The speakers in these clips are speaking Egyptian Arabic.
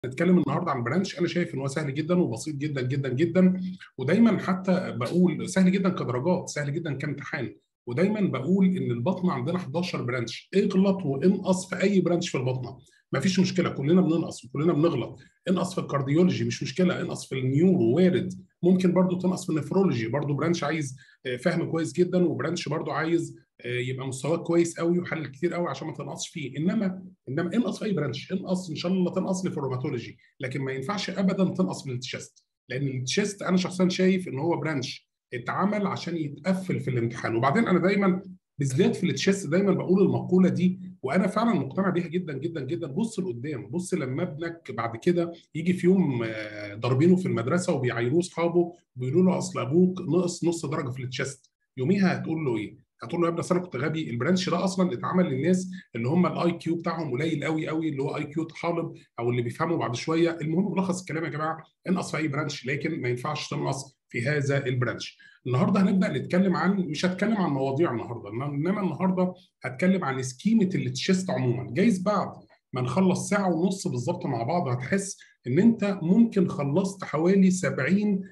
نتكلم النهارده عن برانش انا شايف ان هو سهل جدا وبسيط جدا جدا جدا ودايما حتى بقول سهل جدا كدرجات سهل جدا كامتحان ودايما بقول ان البطنه عندنا 11 برانش اغلط وانقص في اي برانش في البطنه مفيش مشكله كلنا بننقص وكلنا بنغلط انقص في الكارديولوجي مش مشكله انقص في النيورو وارد ممكن برضو تنقص في النفرولوجي برضو برانش عايز فهم كويس جدا وبرانش برضو عايز يبقى مستواك كويس قوي وحل كتير قوي عشان ما تنقصش فيه انما انما انقص في اي برانش انقص ان شاء الله تنقص لي في الروماتولوجي لكن ما ينفعش ابدا تنقص في التشيست لان التشيست انا شخصيا شايف ان هو برانش اتعمل عشان يتقفل في الامتحان وبعدين انا دايما بالذات في التشيست دايما بقول المقوله دي وانا فعلا مقتنع بيها جدا جدا جدا بص لقدام بص لما ابنك بعد كده يجي في يوم ضاربينه في المدرسه وبيعايروه اصحابه بيقولوا له اصل ابوك نقص نص درجه في التشيست يوميها هتقول له ايه؟ هتقول له يا ابني انا كنت غبي البرانش ده اصلا اتعمل للناس اللي هم الاي كيو بتاعهم قليل قوي قوي اللي هو اي كيو طحالب او اللي بيفهموا بعد شويه المهم ملخص الكلام يا جماعه انقص في اي برانش لكن ما ينفعش تنقص في هذا البرانش النهارده هنبدا نتكلم عن مش هتكلم عن مواضيع النهارده انما النهارده هتكلم عن سكيمه التشيست عموما جايز بعد ما نخلص ساعه ونص بالظبط مع بعض هتحس ان انت ممكن خلصت حوالي 70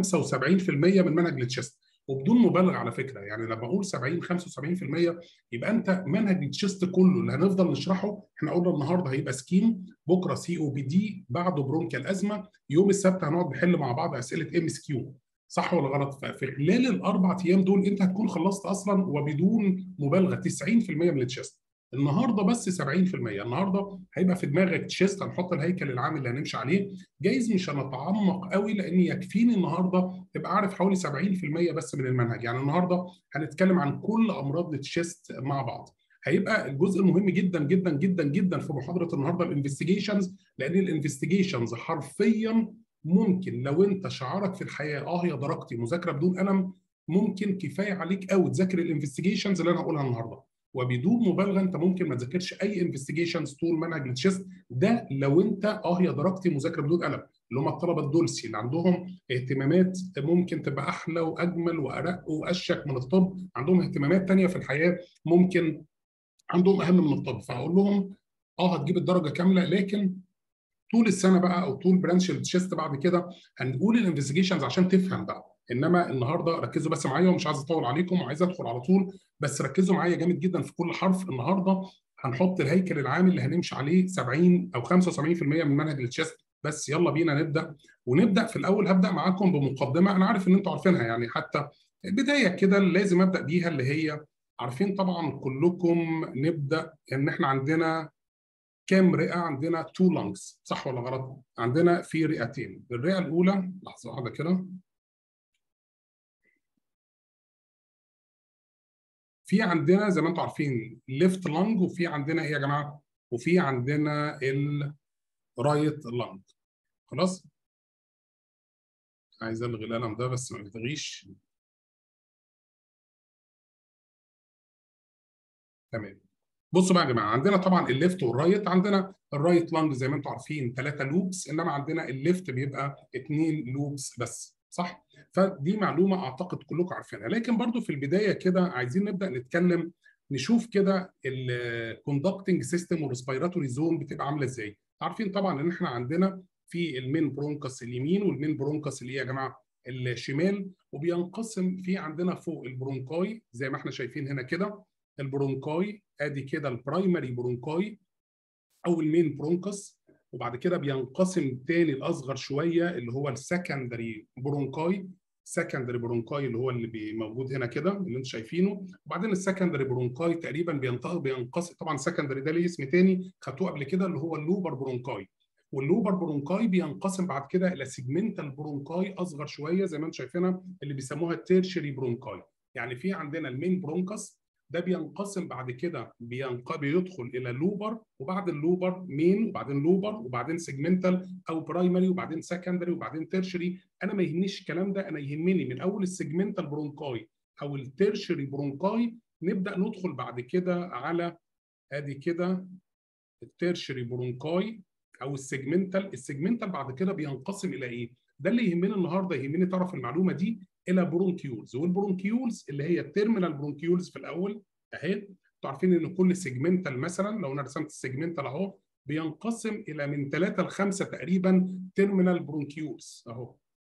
75% من منهج التشيست وبدون مبالغه على فكره يعني لما اقول 70 75% يبقى انت منهج التشيست كله اللي هنفضل نشرحه احنا قلنا النهارده هيبقى سكيم بكره سي او بي دي بعده برونكيال ازمه يوم السبت هنقعد نحل مع بعض اسئله ام اس كيو صح ولا غلط؟ ففي خلال الاربع ايام دول انت هتكون خلصت اصلا وبدون مبالغه 90% من التشيست. النهارده بس 70% النهارده هيبقى في دماغك تشيست هنحط الهيكل العام اللي هنمشي عليه جايز مش هنتعمق قوي لان يكفيني النهارده تبقى عارف حوالي 70% بس من المنهج يعني النهارده هنتكلم عن كل امراض التشيست مع بعض هيبقى الجزء المهم جدا جدا جدا جدا في محاضره النهارده الانفستيجيشنز لان الانفستيجيشنز حرفيا ممكن لو انت شعارك في الحياه اه يا درجتي مذاكره بدون الم ممكن كفايه عليك قوي تذاكر الانفستيجيشنز اللي انا هقولها النهارده وبدون مبالغه انت ممكن ما تذاكرش اي انفستيجيشنز طول منهج التشيست ده لو انت اه يا درجتي مذاكره بدون الم اللي هم الطلبه الدولسي اللي عندهم اهتمامات ممكن تبقى احلى واجمل وارق واشيك من الطب عندهم اهتمامات ثانيه في الحياه ممكن عندهم اهم من الطب فهقول لهم اه هتجيب الدرجه كامله لكن طول السنه بقى او طول برانش التشيست بعد كده هنقول الانفستيجيشنز عشان تفهم بقى انما النهارده ركزوا بس معايا ومش عايز اطول عليكم وعايز ادخل على طول بس ركزوا معايا جامد جدا في كل حرف النهارده هنحط الهيكل العام اللي هنمشي عليه 70 او 75% من منهج التشيست بس يلا بينا نبدا ونبدا في الاول هبدا معاكم بمقدمه انا عارف ان انتوا عارفينها يعني حتى بدايه كده لازم ابدا بيها اللي هي عارفين طبعا كلكم نبدا ان احنا عندنا كام رئه عندنا تو لانجز صح ولا غلط عندنا في رئتين الرئه الاولى لحظه واحده كده في عندنا زي ما انتم عارفين ليفت لانج وفي عندنا ايه يا جماعه وفي عندنا الرايت لانج خلاص عايز الغي القلم ده بس ما بيتغيش تمام بصوا بقى يا جماعه عندنا طبعا الليفت والرايت عندنا الرايت لانج زي ما انتم عارفين ثلاثه لوبس انما عندنا الليفت بيبقى اثنين لوبس بس صح فدي معلومه اعتقد كلكم عارفينها لكن برضو في البدايه كده عايزين نبدا نتكلم نشوف كده الكوندكتنج سيستم والريسبيراتوري زون بتبقى عامله ازاي عارفين طبعا ان احنا عندنا في المين برونكس اليمين والمين برونكس اللي هي يا جماعه الشمال وبينقسم في عندنا فوق البرونكاي زي ما احنا شايفين هنا كده البرونكاي ادي كده البرايمري برونكاي او المين برونكس وبعد كده بينقسم تاني الاصغر شويه اللي هو السكندري برونكاي سكندري برونكاي اللي هو اللي موجود هنا كده اللي انتم شايفينه وبعدين السكندري برونكاي تقريبا بينطق بينقسم طبعا سكندري ده ليه اسم تاني خدتوه قبل كده اللي هو اللوبر برونكاي واللوبر برونكاي بينقسم بعد كده الى سيجمنتال برونكاي اصغر شويه زي ما انتم شايفينها اللي بيسموها التيرشري برونكاي يعني في عندنا المين برونكس ده بينقسم بعد كده بينق... بيدخل الى لوبر وبعد اللوبر مين وبعدين لوبر وبعدين سيجمنتال او برايمري وبعدين سكندري وبعدين تيرشري انا ما يهمنيش الكلام ده انا يهمني من اول السيجمنتال برونكاي او التيرشري برونكاي نبدا ندخل بعد كده على ادي كده التيرشري برونكاي او السيجمنتال السيجمنتال بعد كده بينقسم الى ايه ده اللي يهمني النهارده يهمني تعرف المعلومه دي الى برونكيولز والبرونكيولز اللي هي التيرمينال برونكيولز في الاول اهي انتوا عارفين ان كل سيجمنتال مثلا لو انا رسمت السيجمنتال اهو بينقسم الى من 3 ل 5 تقريبا تيرمينال برونكيولز اهو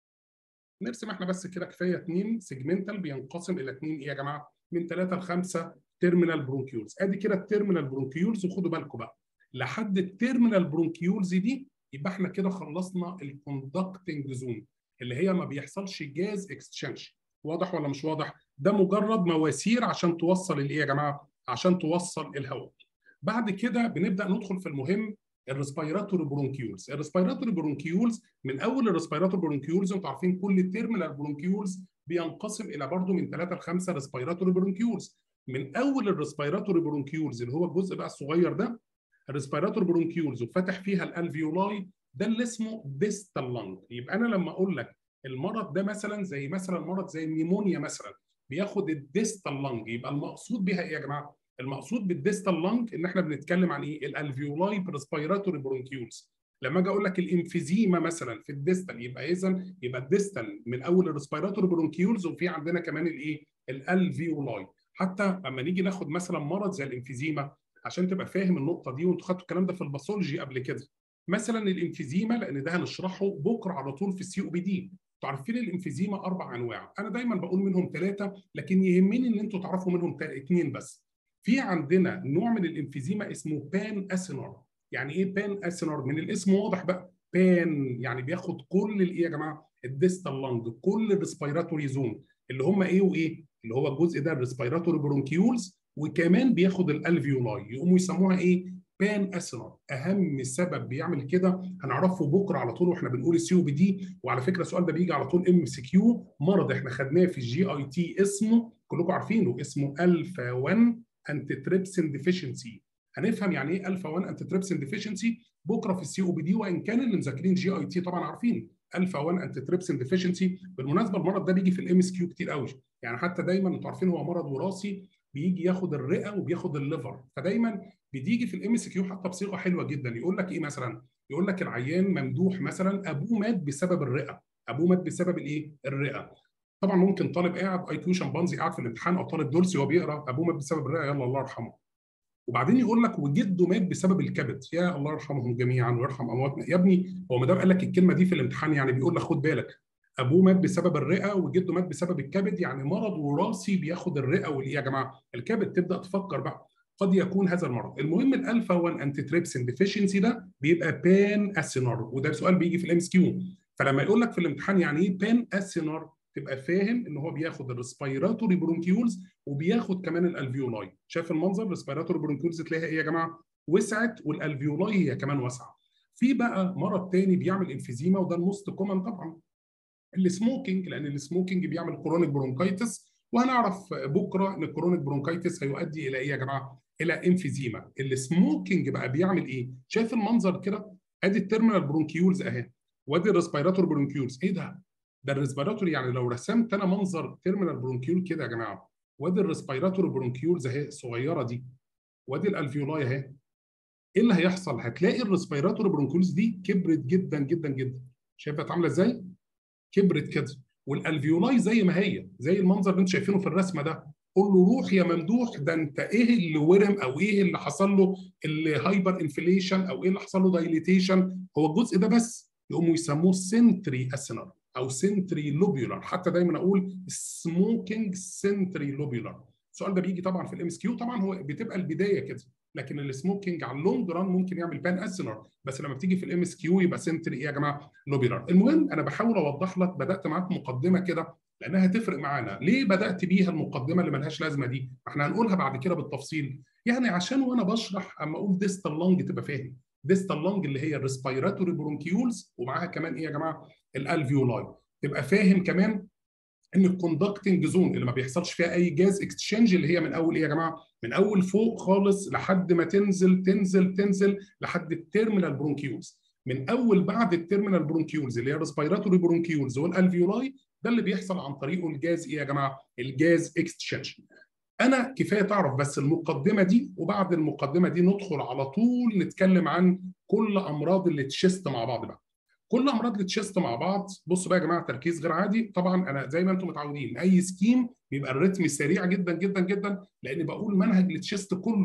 نرسم احنا بس كده كفايه اثنين سيجمنتال بينقسم الى اثنين ايه يا جماعه؟ من 3 ل 5 تيرمينال برونكيولز ادي كده التيرمينال برونكيولز وخدوا بالكم بقى لحد التيرمينال برونكيولز دي يبقى احنا كده خلصنا الكوندكتنج زون اللي هي ما بيحصلش جاز اكستشينج واضح ولا مش واضح؟ ده مجرد مواسير عشان توصل الايه يا جماعه؟ عشان توصل الهواء. بعد كده بنبدا ندخل في المهم الريسبيراتوري برونكيولز، الريسبيراتوري برونكيولز من اول الريسبيراتوري برونكيولز انتوا عارفين كل التيرمينال برونكيولز بينقسم الى برضه من 3 ل 5 ريسبيراتوري برونكيولز. من اول الريسبيراتوري برونكيولز اللي هو الجزء بقى الصغير ده الريسبيراتوري برونكيولز وفتح فيها الالفيولاي ده اللي اسمه ديستال لانج يبقى انا لما اقول لك المرض ده مثلا زي مثلا مرض زي النيمونيا مثلا بياخد الديستال لانج يبقى المقصود بها ايه يا جماعه؟ المقصود بالديستال لانج ان احنا بنتكلم عن ايه؟ الالفيولاي ريسبيراتوري برونكيولز لما اجي اقول لك الانفيزيما مثلا في الديستال يبقى اذا يبقى الديستال من اول الريسبيراتوري برونكيولز وفي عندنا كمان الايه؟ الالفيولاي حتى لما نيجي ناخد مثلا مرض زي الانفيزيما عشان تبقى فاهم النقطه دي وانتوا خدتوا الكلام ده في الباثولوجي قبل كده مثلا الانفيزيما لان ده هنشرحه بكره على طول في السي او بي دي انتوا عارفين الانفيزيما اربع انواع انا دايما بقول منهم ثلاثه لكن يهمني ان انتوا تعرفوا منهم اثنين بس في عندنا نوع من الانفيزيما اسمه بان اسينر يعني ايه بان اسينر من الاسم واضح بقى بان يعني بياخد كل الايه يا جماعه الديستال لانج كل الريسبيراتوري زون اللي هم ايه وايه اللي هو الجزء ده الريسبيراتوري برونكيولز وكمان بياخد الالفيولاي يقوموا يسموها ايه بان اسينر اهم سبب بيعمل كده هنعرفه بكره على طول واحنا بنقول السي او بي دي وعلى فكره السؤال ده بيجي على طول ام سي كيو مرض احنا خدناه في الجي اي تي اسمه كلكم عارفينه اسمه الفا 1 انتي تريبسين ديفيشنسي هنفهم يعني ايه الفا 1 انتي تريبسين ديفيشنسي بكره في السي او بي دي وان كان اللي مذاكرين جي اي تي طبعا عارفين الفا 1 انتي تريبسين ديفيشنسي بالمناسبه المرض ده بيجي في الام اس كيو كتير قوي يعني حتى دايما انتوا عارفين هو مرض وراثي بيجي ياخد الرئه وبياخد الليفر فدايما بتيجي في الام اس كيو حتى بصيغه حلوه جدا يقول لك ايه مثلا يقول لك العيان ممدوح مثلا ابوه مات بسبب الرئه ابوه مات بسبب الايه الرئه طبعا ممكن طالب قاعد اي كيو شمبانزي قاعد في الامتحان او طالب دولسي وهو بيقرا ابوه مات بسبب الرئه يلا الله يرحمه وبعدين يقول لك وجده مات بسبب الكبد يا الله يرحمهم جميعا ويرحم امواتنا يا ابني هو ما دام قال لك الكلمه دي في الامتحان يعني بيقول لك خد بالك ابوه مات بسبب الرئه وجده مات بسبب الكبد يعني مرض وراثي بياخد الرئه والايه يا جماعه الكبد تبدا تفكر بقى قد يكون هذا المرض المهم الالفا 1 انتي تريبسين ديفيشنسي ده بيبقى بان اسينر وده سؤال بيجي في الام اس كيو فلما يقول لك في الامتحان يعني ايه بان اسينر تبقى فاهم ان هو بياخد الريسبيراتوري برونكيولز وبياخد كمان الالفيولاي شايف المنظر الريسبيراتوري برونكيولز تلاقيها ايه يا جماعه وسعت والالفيولاي هي كمان واسعه في بقى مرض تاني بيعمل انفيزيما وده الموست كومن طبعا السموكينج لان السموكينج بيعمل كرونيك برونكايتس وهنعرف بكره ان الكرونيك برونكايتس هيؤدي الى ايه يا جماعه؟ الى انفيزيما السموكينج بقى بيعمل ايه؟ شايف المنظر كده؟ ادي التيرمينال برونكيولز اهي وادي الريسبيراتور برونكيولز ايه ده؟ ده الريسبيراتور يعني لو رسمت انا منظر تيرمينال برونكيول كده يا جماعه وادي الريسبيراتور برونكيولز اهي الصغيره دي وادي الالفيولاي اهي ايه اللي هيحصل؟ هتلاقي الريسبيراتور برونكيولز دي كبرت جدا جدا جدا شايفها عامله ازاي؟ كبرت كده والالفيولاي زي ما هي زي المنظر اللي انتم شايفينه في الرسمه ده قول له روح يا ممدوح ده انت ايه اللي ورم او ايه اللي حصل له الهايبر انفليشن او ايه اللي حصل له دايليتيشن هو الجزء ده بس يقوموا يسموه سنتري اسينر او سنتري لوبيولار حتى دايما اقول سموكينج سنتري لوبيولار السؤال ده بيجي طبعا في الام اس كيو طبعا هو بتبقى البدايه كده لكن السموكينج على اللونج ران ممكن يعمل بان اسينر بس لما بتيجي في الام اس كيو يبقى سنتري ايه يا جماعه لوبيلار المهم انا بحاول اوضح لك بدات معاك مقدمه كده لانها هتفرق معانا ليه بدات بيها المقدمه اللي ملهاش لازمه دي احنا هنقولها بعد كده بالتفصيل يعني عشان وانا بشرح اما اقول ديستال لونج تبقى فاهم ديستال لونج اللي هي الريسبيراتوري برونكيولز ومعاها كمان ايه يا جماعه الالفيولاي تبقى فاهم كمان ان الكوندكتنج زون اللي ما بيحصلش فيها اي جاز اكستشينج اللي هي من اول ايه يا جماعه؟ من اول فوق خالص لحد ما تنزل تنزل تنزل لحد التيرمينال برونكيولز من اول بعد التيرمينال برونكيولز اللي هي الريسبيراتوري برونكيولز والالفيولاي ده اللي بيحصل عن طريقه الجاز ايه يا جماعه؟ الجاز اكستشينج. انا كفايه تعرف بس المقدمه دي وبعد المقدمه دي ندخل على طول نتكلم عن كل امراض اللي تشست مع بعض بقى. كل امراض التشيست مع بعض بصوا بقى يا جماعه تركيز غير عادي طبعا انا زي ما انتم متعودين اي سكيم بيبقى الريتم سريع جدا جدا جدا لان بقول منهج التشيست كله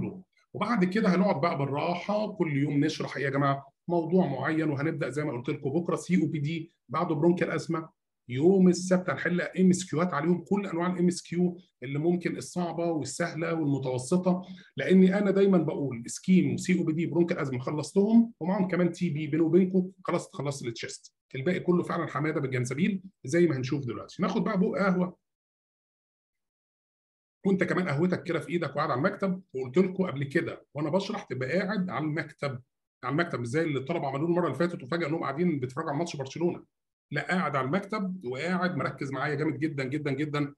وبعد كده هنقعد بقى بالراحه كل يوم نشرح يا جماعه موضوع معين وهنبدا زي ما قلت لكم بكره سي او بي دي بعده برونكيال ازمه يوم السبت هنحل ام اس كيوات عليهم كل انواع الام اس كيو اللي ممكن الصعبه والسهله والمتوسطه لاني انا دايما بقول سكيم وسي او بي دي برونكيال ازمه خلصتهم ومعاهم كمان تي بي بيني وبينكم خلاص خلصت التشيست الباقي كله فعلا حماده بالجنزبيل زي ما هنشوف دلوقتي ناخد بقى بق قهوه وانت كمان قهوتك كده في ايدك وقاعد على المكتب وقلت لكم قبل كده وانا بشرح تبقى قاعد على المكتب على المكتب زي اللي الطلبه عملوه المره اللي فاتت وفجاه انهم قاعدين بيتفرجوا على ماتش برشلونه لا قاعد على المكتب وقاعد مركز معايا جامد جدا جدا جدا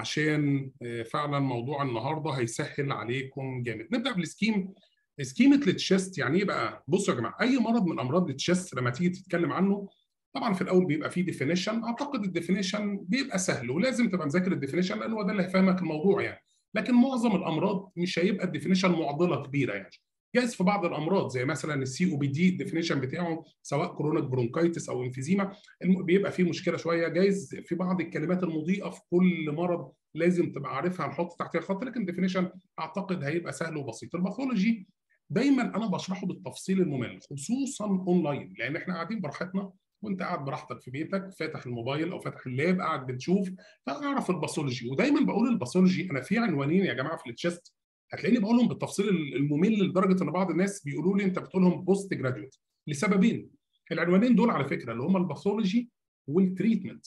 عشان فعلا موضوع النهارده هيسهل عليكم جامد نبدا بالسكيم سكيمه التشيست يعني ايه بقى بصوا يا جماعه اي مرض من امراض التشيست لما تيجي تتكلم عنه طبعا في الاول بيبقى فيه ديفينيشن اعتقد الديفينيشن بيبقى سهل ولازم تبقى مذاكر الديفينيشن لان هو ده اللي هيفهمك الموضوع يعني لكن معظم الامراض مش هيبقى الديفينيشن معضله كبيره يعني جايز في بعض الامراض زي مثلا السي او بي دي الديفينيشن بتاعه سواء كرونيك برونكايتس او انفيزيما بيبقى فيه مشكله شويه جايز في بعض الكلمات المضيئه في كل مرض لازم تبقى عارفها نحط تحتها خط لكن الديفينيشن اعتقد هيبقى سهل وبسيط الباثولوجي دايما انا بشرحه بالتفصيل الممل خصوصا اونلاين لان احنا قاعدين براحتنا وانت قاعد براحتك في بيتك فاتح الموبايل او فاتح اللاب قاعد بتشوف فاعرف الباثولوجي ودايما بقول الباثولوجي انا في عنوانين يا جماعه في التشيست هتلاقيني بقولهم بالتفصيل الممل لدرجه ان بعض الناس بيقولوا لي انت بتقولهم بوست جراديويت لسببين العنوانين دول على فكره اللي هم الباثولوجي والتريتمنت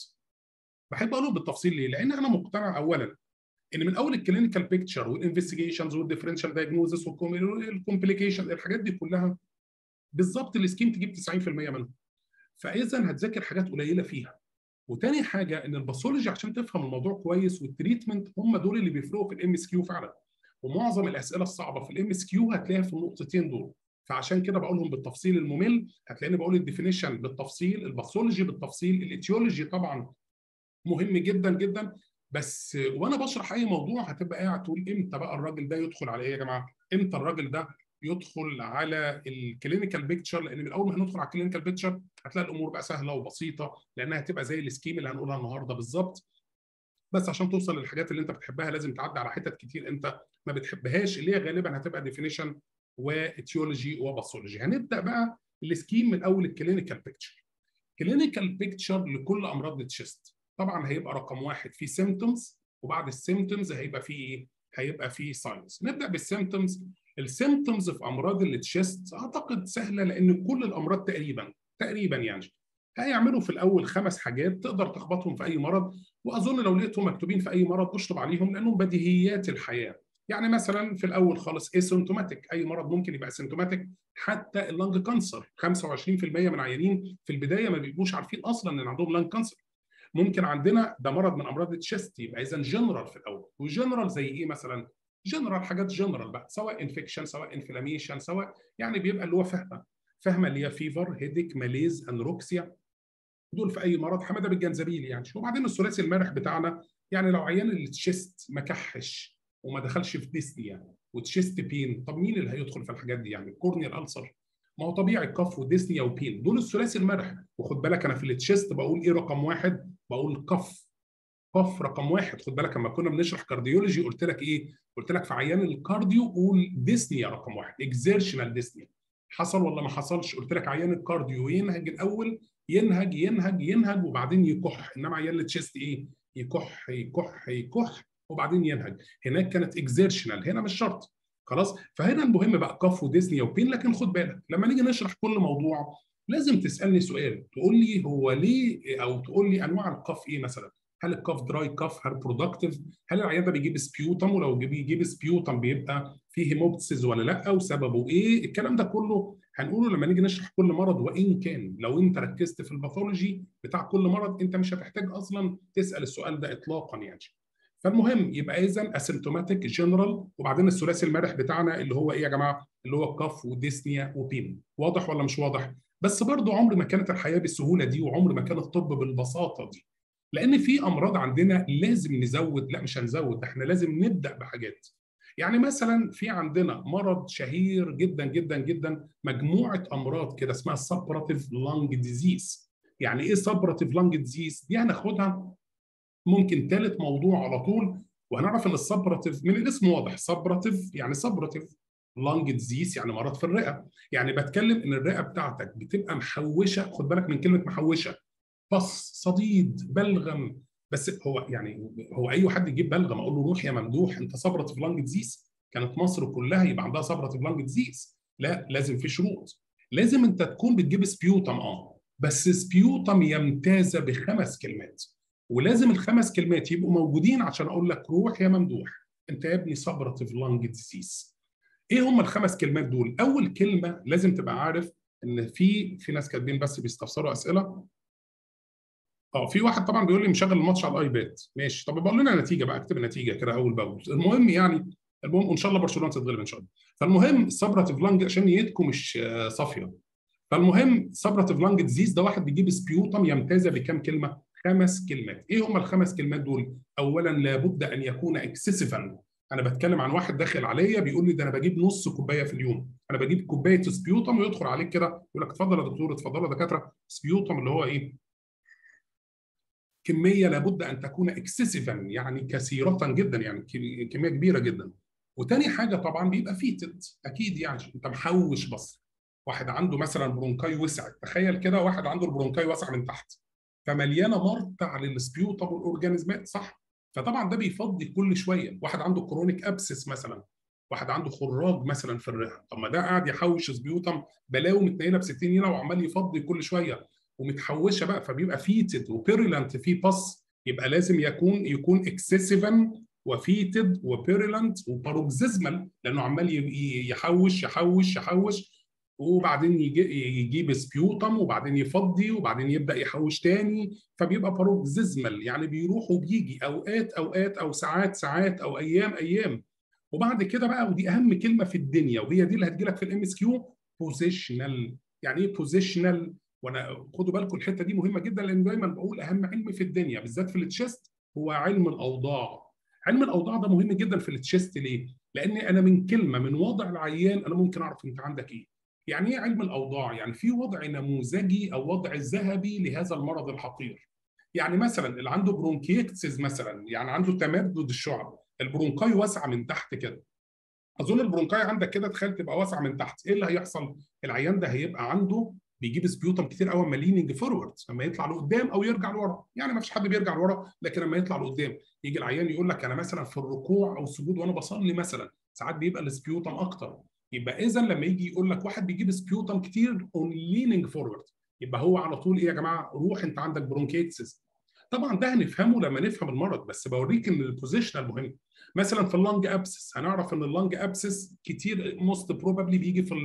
بحب اقولهم بالتفصيل ليه؟ لان انا مقتنع اولا ان من اول الكلينيكال بيكتشر والانفستيجيشنز والديفرنشال دايجنوزس والكومبليكيشن الحاجات دي كلها بالظبط السكيم تجيب 90% منهم فاذا هتذاكر حاجات قليله فيها وتاني حاجه ان الباثولوجي عشان تفهم الموضوع كويس والتريتمنت هم دول اللي بيفرقوا في الام اس كيو فعلا ومعظم الاسئله الصعبه في الام اس كيو هتلاقيها في النقطتين دول فعشان كده بقولهم بالتفصيل الممل هتلاقيني بقول الديفينيشن بالتفصيل الباثولوجي بالتفصيل الاتيولوجي طبعا مهم جدا جدا بس وانا بشرح اي موضوع هتبقى قاعد تقول امتى بقى الراجل ده يدخل على ايه يا جماعه؟ امتى الراجل ده يدخل على الكلينيكال بيكتشر لان من اول ما هندخل على الكلينيكال بيكتشر هتلاقي الامور بقى سهله وبسيطه لانها هتبقى زي السكيم اللي هنقولها النهارده بالظبط بس عشان توصل للحاجات اللي انت بتحبها لازم تعدي على حتت كتير انت ما بتحبهاش اللي هي غالبا هتبقى ديفينيشن واتيولوجي وباثولوجي هنبدا بقى السكيم من اول الكلينيكال بيكتشر كلينيكال بيكتشر لكل امراض التشيست طبعا هيبقى رقم واحد في سيمتومز وبعد السيمتومز هيبقى في ايه؟ هيبقى في ساينس نبدا بالسيمتومز السيمتومز في امراض التشيست اعتقد سهله لان كل الامراض تقريبا تقريبا يعني هيعملوا في الاول خمس حاجات تقدر تخبطهم في اي مرض واظن لو لقيتهم مكتوبين في اي مرض اشطب عليهم لانهم بديهيات الحياه يعني مثلا في الاول خالص اسيمتوماتيك اي مرض ممكن يبقى اسيمتوماتيك حتى اللنج كانسر 25% من عيانين في البدايه ما بيبقوش عارفين اصلا ان عندهم لنج كانسر ممكن عندنا ده مرض من امراض التشيست يبقى اذا جنرال في الاول وجنرال زي ايه مثلا جنرال حاجات جنرال بقى سواء انفكشن سواء انفلاميشن سواء يعني بيبقى اللي هو فهمه فهمه اللي هي فيفر هيديك ماليز انروكسيا دول في اي مرض حماده بالجنزبيل يعني وبعدين الثلاثي المرح بتاعنا يعني لو عيان التشيست ما كحش وما دخلش في ديسني يعني وتشيست بين طب مين اللي هيدخل في الحاجات دي يعني كورنيال السر ما هو طبيعي كف وديسنيا وبين دول الثلاثي المرح وخد بالك انا في التشيست بقول ايه رقم واحد بقول كف كف رقم واحد خد بالك لما كنا بنشرح كارديولوجي قلت لك ايه؟ قلت لك في عيان الكارديو قول ديسنيا رقم واحد اكزيرشنال ديسنيا حصل ولا ما حصلش؟ قلت لك عيان الكارديو ينهج الاول ينهج ينهج ينهج وبعدين يكح انما عيان التشيست ايه؟ يكح يكح يكح وبعدين ينهج هناك كانت اكزيرشنال هنا مش شرط خلاص فهنا المهم بقى كف وديسنيا وبين لكن خد بالك لما نيجي نشرح كل موضوع لازم تسالني سؤال تقول لي هو ليه او تقول لي انواع القف ايه مثلا هل الكف دراي كف هل برودكتيف هل العيان ده بيجيب سبيوتم ولو بيجيب سبيوتم بيبقى فيه هيموبتسز ولا لا وسببه ايه الكلام ده كله هنقوله لما نيجي نشرح كل مرض وان كان لو انت ركزت في الباثولوجي بتاع كل مرض انت مش هتحتاج اصلا تسال السؤال ده اطلاقا يعني فالمهم يبقى اذا اسيمتوماتيك جنرال وبعدين الثلاثي المرح بتاعنا اللي هو ايه يا جماعه اللي هو كف وديسنيا وبين واضح ولا مش واضح بس برضه عمر ما كانت الحياه بالسهوله دي وعمر ما كان الطب بالبساطه دي لان في امراض عندنا لازم نزود لا مش هنزود احنا لازم نبدا بحاجات يعني مثلا في عندنا مرض شهير جدا جدا جدا مجموعه امراض كده اسمها سبراتيف لانج ديزيز يعني ايه سبراتيف لانج ديزيز دي هناخدها ممكن ثالث موضوع على طول وهنعرف ان السبراتيف من الاسم واضح سبراتيف يعني سبراتيف لانج ديزيز يعني مرض في الرئه يعني بتكلم ان الرئه بتاعتك بتبقى محوشه خد بالك من كلمه محوشه فص صديد بلغم بس هو يعني هو اي حد يجيب بلغم اقول له روح يا ممدوح انت صبرت في لانج ديزيز كانت مصر كلها يبقى عندها صبرة في لانج ديزيز لا لازم في شروط لازم انت تكون بتجيب سبيوتم اه بس سبيوتم يمتاز بخمس كلمات ولازم الخمس كلمات يبقوا موجودين عشان اقول لك روح يا ممدوح انت يا ابني صبرة في لانج ديزيز ايه هم الخمس كلمات دول اول كلمه لازم تبقى عارف ان في في ناس كاتبين بس بيستفسروا اسئله اه في واحد طبعا بيقول لي مشغل الماتش على الايباد ماشي طب بقول لنا نتيجه بقى اكتب النتيجه كده اول باول المهم يعني المهم وان شاء الله برشلونه تتغلب ان شاء الله فالمهم السبراتيف لانج عشان نيتكم مش صافيه فالمهم سبراتيف لانج ديزيز ده واحد بيجيب سبيوتم يمتاز بكام كلمه؟ خمس كلمات ايه هم الخمس كلمات دول؟ اولا لابد ان يكون اكسسيفا انا بتكلم عن واحد داخل عليا بيقول لي ده انا بجيب نص كوبايه في اليوم انا بجيب كوبايه سبيوتم ويدخل عليك كده يقول لك اتفضل يا دكتور اتفضل يا دكاتره سبيوتم اللي هو ايه كميه لابد ان تكون اكسسيفا يعني كثيره جدا يعني كميه كبيره جدا وتاني حاجه طبعا بيبقى فيتد اكيد يعني انت محوش بصر واحد عنده مثلا برونكاي وسعت تخيل كده واحد عنده البرونكاي واسع من تحت فمليانه مرتع للسبيوتم والاورجانيزمات صح فطبعا ده بيفضي كل شويه واحد عنده كرونيك ابسس مثلا واحد عنده خراج مثلا في الرئه طب ما ده قاعد يحوش سبيوتم بلاوي متنيله ب 60 نيله وعمال يفضي كل شويه ومتحوشه بقى فبيبقى فيتد وبيريلانت في باس يبقى لازم يكون يكون اكسسيفا وفيتد وبيريلانت وباروكسيزمال لانه عمال يحوش يحوش يحوش وبعدين يجي يجيب سبيوتم وبعدين يفضي وبعدين يبدا يحوش تاني فبيبقى باروكسيزمال يعني بيروح وبيجي اوقات اوقات او ساعات ساعات او ايام ايام وبعد كده بقى ودي اهم كلمه في الدنيا وهي دي اللي هتجي لك في الام اس كيو بوزيشنال يعني ايه بوزيشنال وانا خدوا بالكم الحته دي مهمه جدا لان دايما بقول اهم علم في الدنيا بالذات في التشيست هو علم الاوضاع علم الاوضاع ده مهم جدا في التشيست ليه؟ لان انا من كلمه من وضع العيان انا ممكن اعرف انت عندك ايه. يعني ايه علم الاوضاع؟ يعني في وضع نموذجي او وضع ذهبي لهذا المرض الحقير. يعني مثلا اللي عنده برونكيكتسز مثلا يعني عنده تمدد الشعب البرونكاي واسعه من تحت كده. اظن البرونكاي عندك كده تخيل تبقى واسعه من تحت، ايه اللي هيحصل؟ العيان ده هيبقى عنده بيجيب سبيوتم كتير قوي اما ليننج فورورد لما يطلع لقدام او يرجع لورا يعني ما فيش حد بيرجع لورا لكن لما يطلع لقدام يجي العيان يقول لك انا مثلا في الركوع او السجود وانا بصلي مثلا ساعات بيبقى السبيوتم اكتر يبقى اذا لما يجي يقول لك واحد بيجيب سبيوتم كتير اون ليننج فورورد يبقى هو على طول ايه يا جماعه روح انت عندك برونكيتسز طبعا ده هنفهمه لما نفهم المرض بس بوريك ان البوزيشنال مهم مثلا في اللنج ابسس هنعرف ان اللنج ابسس كتير موست بروبابلي بيجي في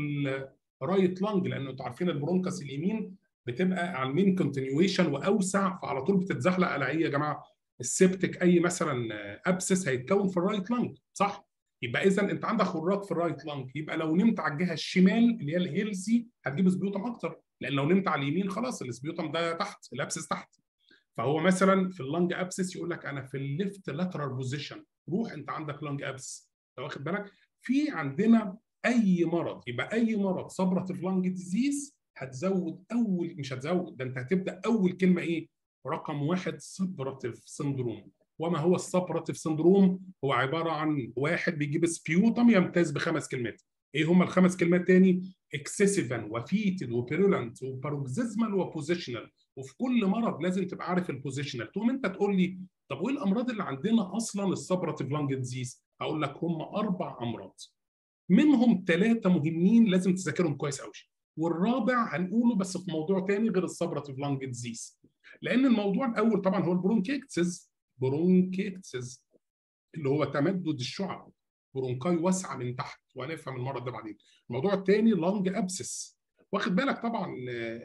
رايت لانج لانه انتوا عارفين البرونكس اليمين بتبقى على المين كونتينيويشن واوسع فعلى طول بتتزحلق على ايه يا جماعه؟ السبتك اي مثلا ابسس هيتكون في الرايت لانج صح؟ يبقى اذا انت عندك خراج في الرايت لانج يبقى لو نمت على الجهه الشمال اللي هي الهيلسي هتجيب سبيوتم اكتر لان لو نمت على اليمين خلاص السبيوتم ده تحت الابسس تحت فهو مثلا في اللانج ابسس يقول لك انا في الليفت لاترال بوزيشن روح انت عندك لانج ابس واخد بالك في عندنا اي مرض يبقى اي مرض سبراتيف لانج ديزيز هتزود اول مش هتزود ده انت هتبدا اول كلمه ايه؟ رقم واحد سبراتيف سندروم وما هو السبراتيف سندروم؟ هو عباره عن واحد بيجيب سبيوتم يمتاز بخمس كلمات ايه هم الخمس كلمات تاني؟ اكسسيفا وفيتد وبيرولانت وباروكسيزمال وبوزيشنال وفي كل مرض لازم تبقى عارف البوزيشنال تقوم انت تقول لي طب وايه الامراض اللي عندنا اصلا السبراتيف لانج ديزيز؟ اقول لك هم اربع امراض منهم ثلاثه مهمين لازم تذاكرهم كويس قوي والرابع هنقوله بس في موضوع تاني غير السبراتيف لانج ديزيز لان الموضوع الاول طبعا هو البرونكيكتسز برونكيكتسز اللي هو تمدد الشعب برونكاي واسعه من تحت وهنفهم المرض ده بعدين الموضوع الثاني لانج ابسس واخد بالك طبعا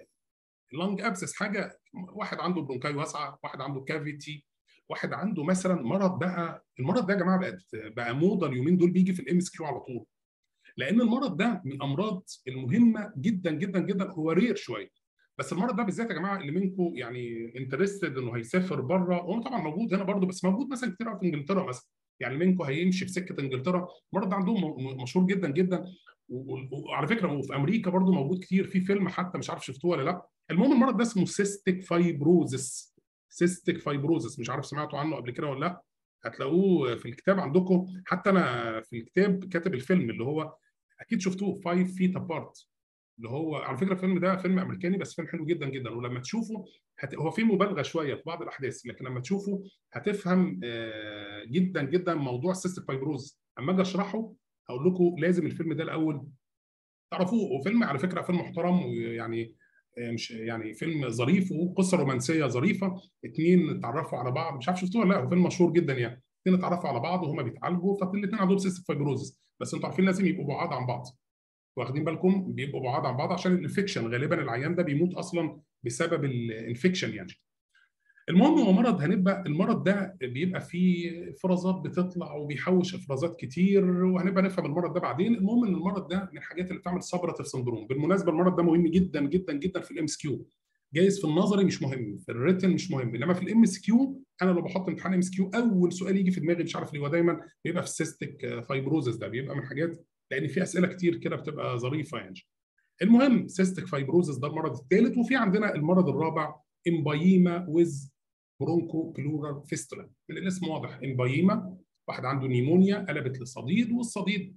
اللانج ابسس حاجه واحد عنده برونكاي واسعه واحد عنده كافيتي واحد عنده مثلا مرض بقى المرض ده يا جماعه بقت بقى موضه اليومين دول بيجي في الام اس كيو على طول لان المرض ده من الامراض المهمه جدا جدا جدا هو رير شويه بس المرض ده بالذات يا جماعه اللي منكم يعني انترستد انه هيسافر بره هو طبعا موجود هنا برضه بس موجود مثلا كتير في انجلترا مثلا يعني منكم هيمشي في سكه انجلترا المرض ده عندهم مشهور جدا جدا وعلى فكره وفي امريكا برضه موجود كتير في فيلم حتى مش عارف شفتوه ولا لا المهم المرض ده اسمه سيستيك فايبروزس سيستيك فايبروزس مش عارف سمعتوا عنه قبل كده ولا لا هتلاقوه في الكتاب عندكم حتى انا في الكتاب كاتب الفيلم اللي هو اكيد شفتوه 5 فيت ابارت اللي هو على فكره الفيلم ده فيلم امريكاني بس فيلم حلو جدا جدا ولما تشوفه هت... هو في مبالغه شويه في بعض الاحداث لكن لما تشوفه هتفهم آه جدا جدا موضوع سيستيك فايبروز اما اجي اشرحه هقول لكم لازم الفيلم ده الاول تعرفوه وفيلم على فكره فيلم محترم ويعني مش يعني فيلم ظريف وقصه رومانسيه ظريفه اثنين اتعرفوا على بعض مش عارف شفتوه ولا لا هو فيلم مشهور جدا يعني اثنين اتعرفوا على بعض وهما بيتعالجوا فالاثنين عندهم سيستيك فايبروزس بس انتوا عارفين لازم يبقوا بعاد عن بعض واخدين بالكم بيبقوا بعاد عن بعض عشان الانفكشن غالبا العيان ده بيموت اصلا بسبب الانفكشن يعني المهم هو مرض هنبقى المرض ده بيبقى فيه افرازات بتطلع وبيحوش افرازات كتير وهنبقى نفهم المرض ده بعدين المهم ان المرض ده من الحاجات اللي بتعمل سبراتيف سندروم بالمناسبه المرض ده مهم جدا جدا جدا في الام اس كيو جايز في النظري مش مهم في الريتن مش مهم انما في الام اس كيو انا لو بحط امتحان ام اس كيو اول سؤال يجي في دماغي مش عارف ليه هو دايما بيبقى في السيستيك فايبروزس ده بيبقى من حاجات لان في اسئله كتير كده بتبقى ظريفه يعني المهم سيستيك فايبروزس ده المرض الثالث وفي عندنا المرض الرابع امبايما ويز برونكو بلورال فيستولا من الاسم واضح امبايما واحد عنده نيمونيا قلبت لصديد والصديد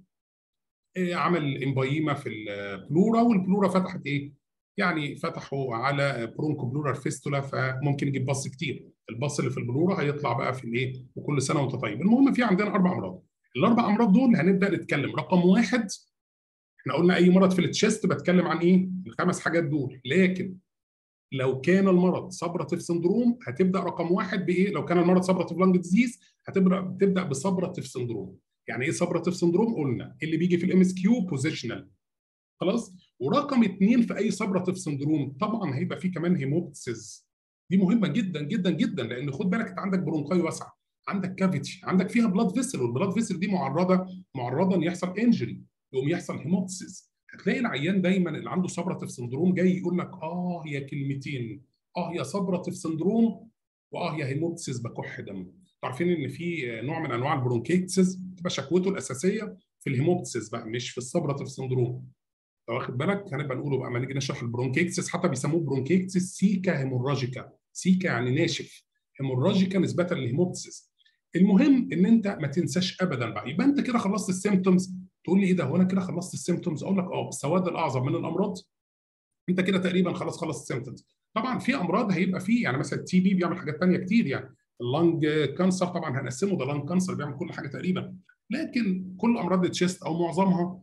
عمل امبايما في البلورا والبلورا فتحت ايه؟ يعني فتحوا على برونكو بلورال فيستولا فممكن يجيب بص كتير البص اللي في البلورا هيطلع بقى في الايه؟ وكل سنه وانت طيب المهم في عندنا اربع امراض الاربع امراض دول هنبدا نتكلم رقم واحد احنا قلنا اي مرض في التشيست بتكلم عن ايه؟ الخمس حاجات دول لكن لو كان المرض سبراتيف سندروم هتبدا رقم واحد بايه؟ لو كان المرض سبراتيف لانج ديزيز هتبدا تبدا بسبراتيف سندروم. يعني ايه سبراتيف سندروم؟ قلنا اللي بيجي في الام اس كيو بوزيشنال. خلاص؟ ورقم اثنين في اي سبراتيف سندروم طبعا هيبقى فيه كمان هيموبسيس. دي مهمه جدا جدا جدا لان خد بالك انت عندك برونكاي واسعه، عندك كافيتي، عندك فيها بلاد فيسل والبلاد فيسل دي معرضه معرضه ان يحصل انجري يقوم يحصل هيموبسيس. هتلاقي العيان دايما اللي عنده سبراتيف سندروم جاي يقول لك اه هي كلمتين اه هي سبراتيف سندروم واه هي هيموبسيس بكح دم عارفين ان في نوع من انواع البرونكيتسز بتبقى شكوته الاساسيه في الهيموبسيس بقى مش في السبراتيف سندروم لو واخد بالك هنبقى نقوله بقى لما نيجي نشرح البرونكيتسس حتى بيسموه برونكيتسس سيكا هيموراجيكا سيكا يعني ناشف هيموراجيكا نسبه للهيموبسيس المهم ان انت ما تنساش ابدا بقى يبقى انت كده خلصت السيمتومز تقول لي ايه ده هو انا كده خلصت السيمتومز اقول لك اه السواد الاعظم من الامراض انت كده تقريبا خلاص خلصت السيمتومز طبعا في امراض هيبقى فيه يعني مثلا التي بي بيعمل حاجات ثانيه كتير يعني اللنج كانسر طبعا هنقسمه ده لنج كانسر بيعمل كل حاجه تقريبا لكن كل امراض التشيست او معظمها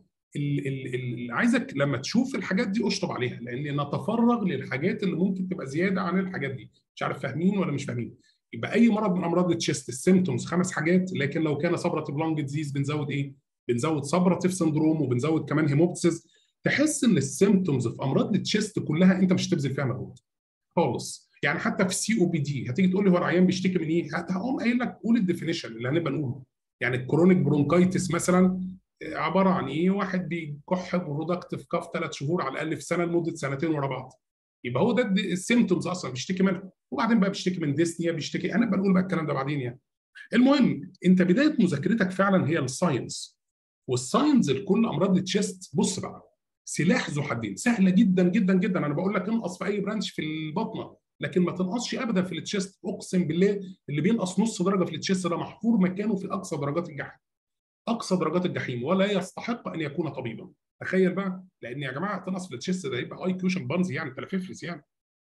اللي عايزك لما تشوف الحاجات دي اشطب عليها لان نتفرغ للحاجات اللي ممكن تبقى زياده عن الحاجات دي مش عارف فاهمين ولا مش فاهمين يبقى اي مرض من امراض التشيست السيمتومز خمس حاجات لكن لو كان سبراتيف لانج ديزيز بنزود ايه؟ بنزود سبراتيف سندروم وبنزود كمان هيموبسيس تحس ان السيمتومز في امراض التشيست كلها انت مش هتبذل فيها مجهود خالص يعني حتى في السي او بي دي هتيجي تقول لي هو العيان بيشتكي من ايه؟ هقوم قايل لك قول الديفينيشن اللي هنبقى نقوله يعني الكرونيك برونكايتس مثلا عباره عن ايه؟ واحد بيكح برودكتيف كاف ثلاث شهور على الاقل في سنه لمده سنتين ورا بعض يبقى هو ده السيمتومز اصلا بيشتكي منها وبعدين بقى بيشتكي من ديسنيا بيشتكي انا بنقول بقى الكلام ده بعدين يعني المهم انت بدايه مذاكرتك فعلا هي الساينس والساينس لكل امراض التشيست بص بقى سلاح ذو حدين سهله جدا جدا جدا انا بقول لك انقص في اي برانش في البطنه لكن ما تنقصش ابدا في التشيست اقسم بالله اللي بينقص نص درجه في التشيست ده محفور مكانه في اقصى درجات الجحيم اقصى درجات الجحيم ولا يستحق ان يكون طبيبا تخيل بقى لان يا جماعه تنقص في التشيست ده يبقى اي كيوشن بانز يعني تلففرس يعني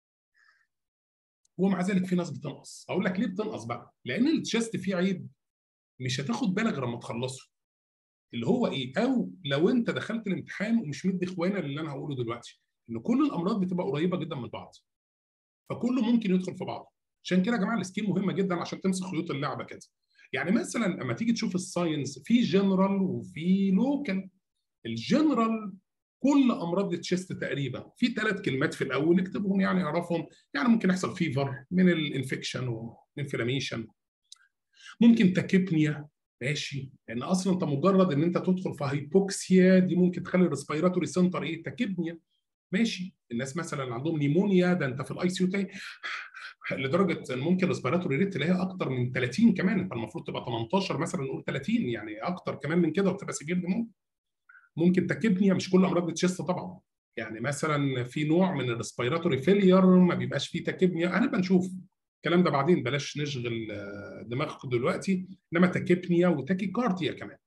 ومع ذلك في ناس بتنقص اقول لك ليه بتنقص بقى لان التشيست فيه عيب مش هتاخد بالك غير لما تخلصه اللي هو ايه او لو انت دخلت الامتحان ومش مدي اخوانا اللي انا هقوله دلوقتي ان كل الامراض بتبقى قريبه جدا من بعض فكله ممكن يدخل في بعض عشان كده يا جماعه السكيم مهمه جدا عشان تمسك خيوط اللعبه كده يعني مثلا لما تيجي تشوف الساينس في جنرال وفي لوكال الجنرال كل امراض التشيست تقريبا في ثلاث كلمات في الاول اكتبهم يعني اعرفهم يعني ممكن يحصل فيفر من الانفكشن والانفلاميشن ممكن تاكيبنيا ماشي لان اصلا انت مجرد ان انت تدخل في هايبوكسيا دي ممكن تخلي الريسبيراتوري سنتر ايه تاكيبنيا ماشي الناس مثلا اللي عندهم نيمونيا ده انت في الاي سي يو تاني لدرجه ان ممكن الريسبيراتوري ريت تلاقيها اكتر من 30 كمان انت المفروض تبقى 18 مثلا نقول 30 يعني اكتر كمان من كده وبتبقى سيفير نيمونيا ممكن تاكيبنيا مش كل امراض التشيست طبعا يعني مثلا في نوع من الريسبيراتوري فيلير ما بيبقاش فيه تاكيبنيا هنبقى نشوف الكلام ده بعدين بلاش نشغل دماغكم دلوقتي انما تاكيبنيا وتاكيكارديا كمان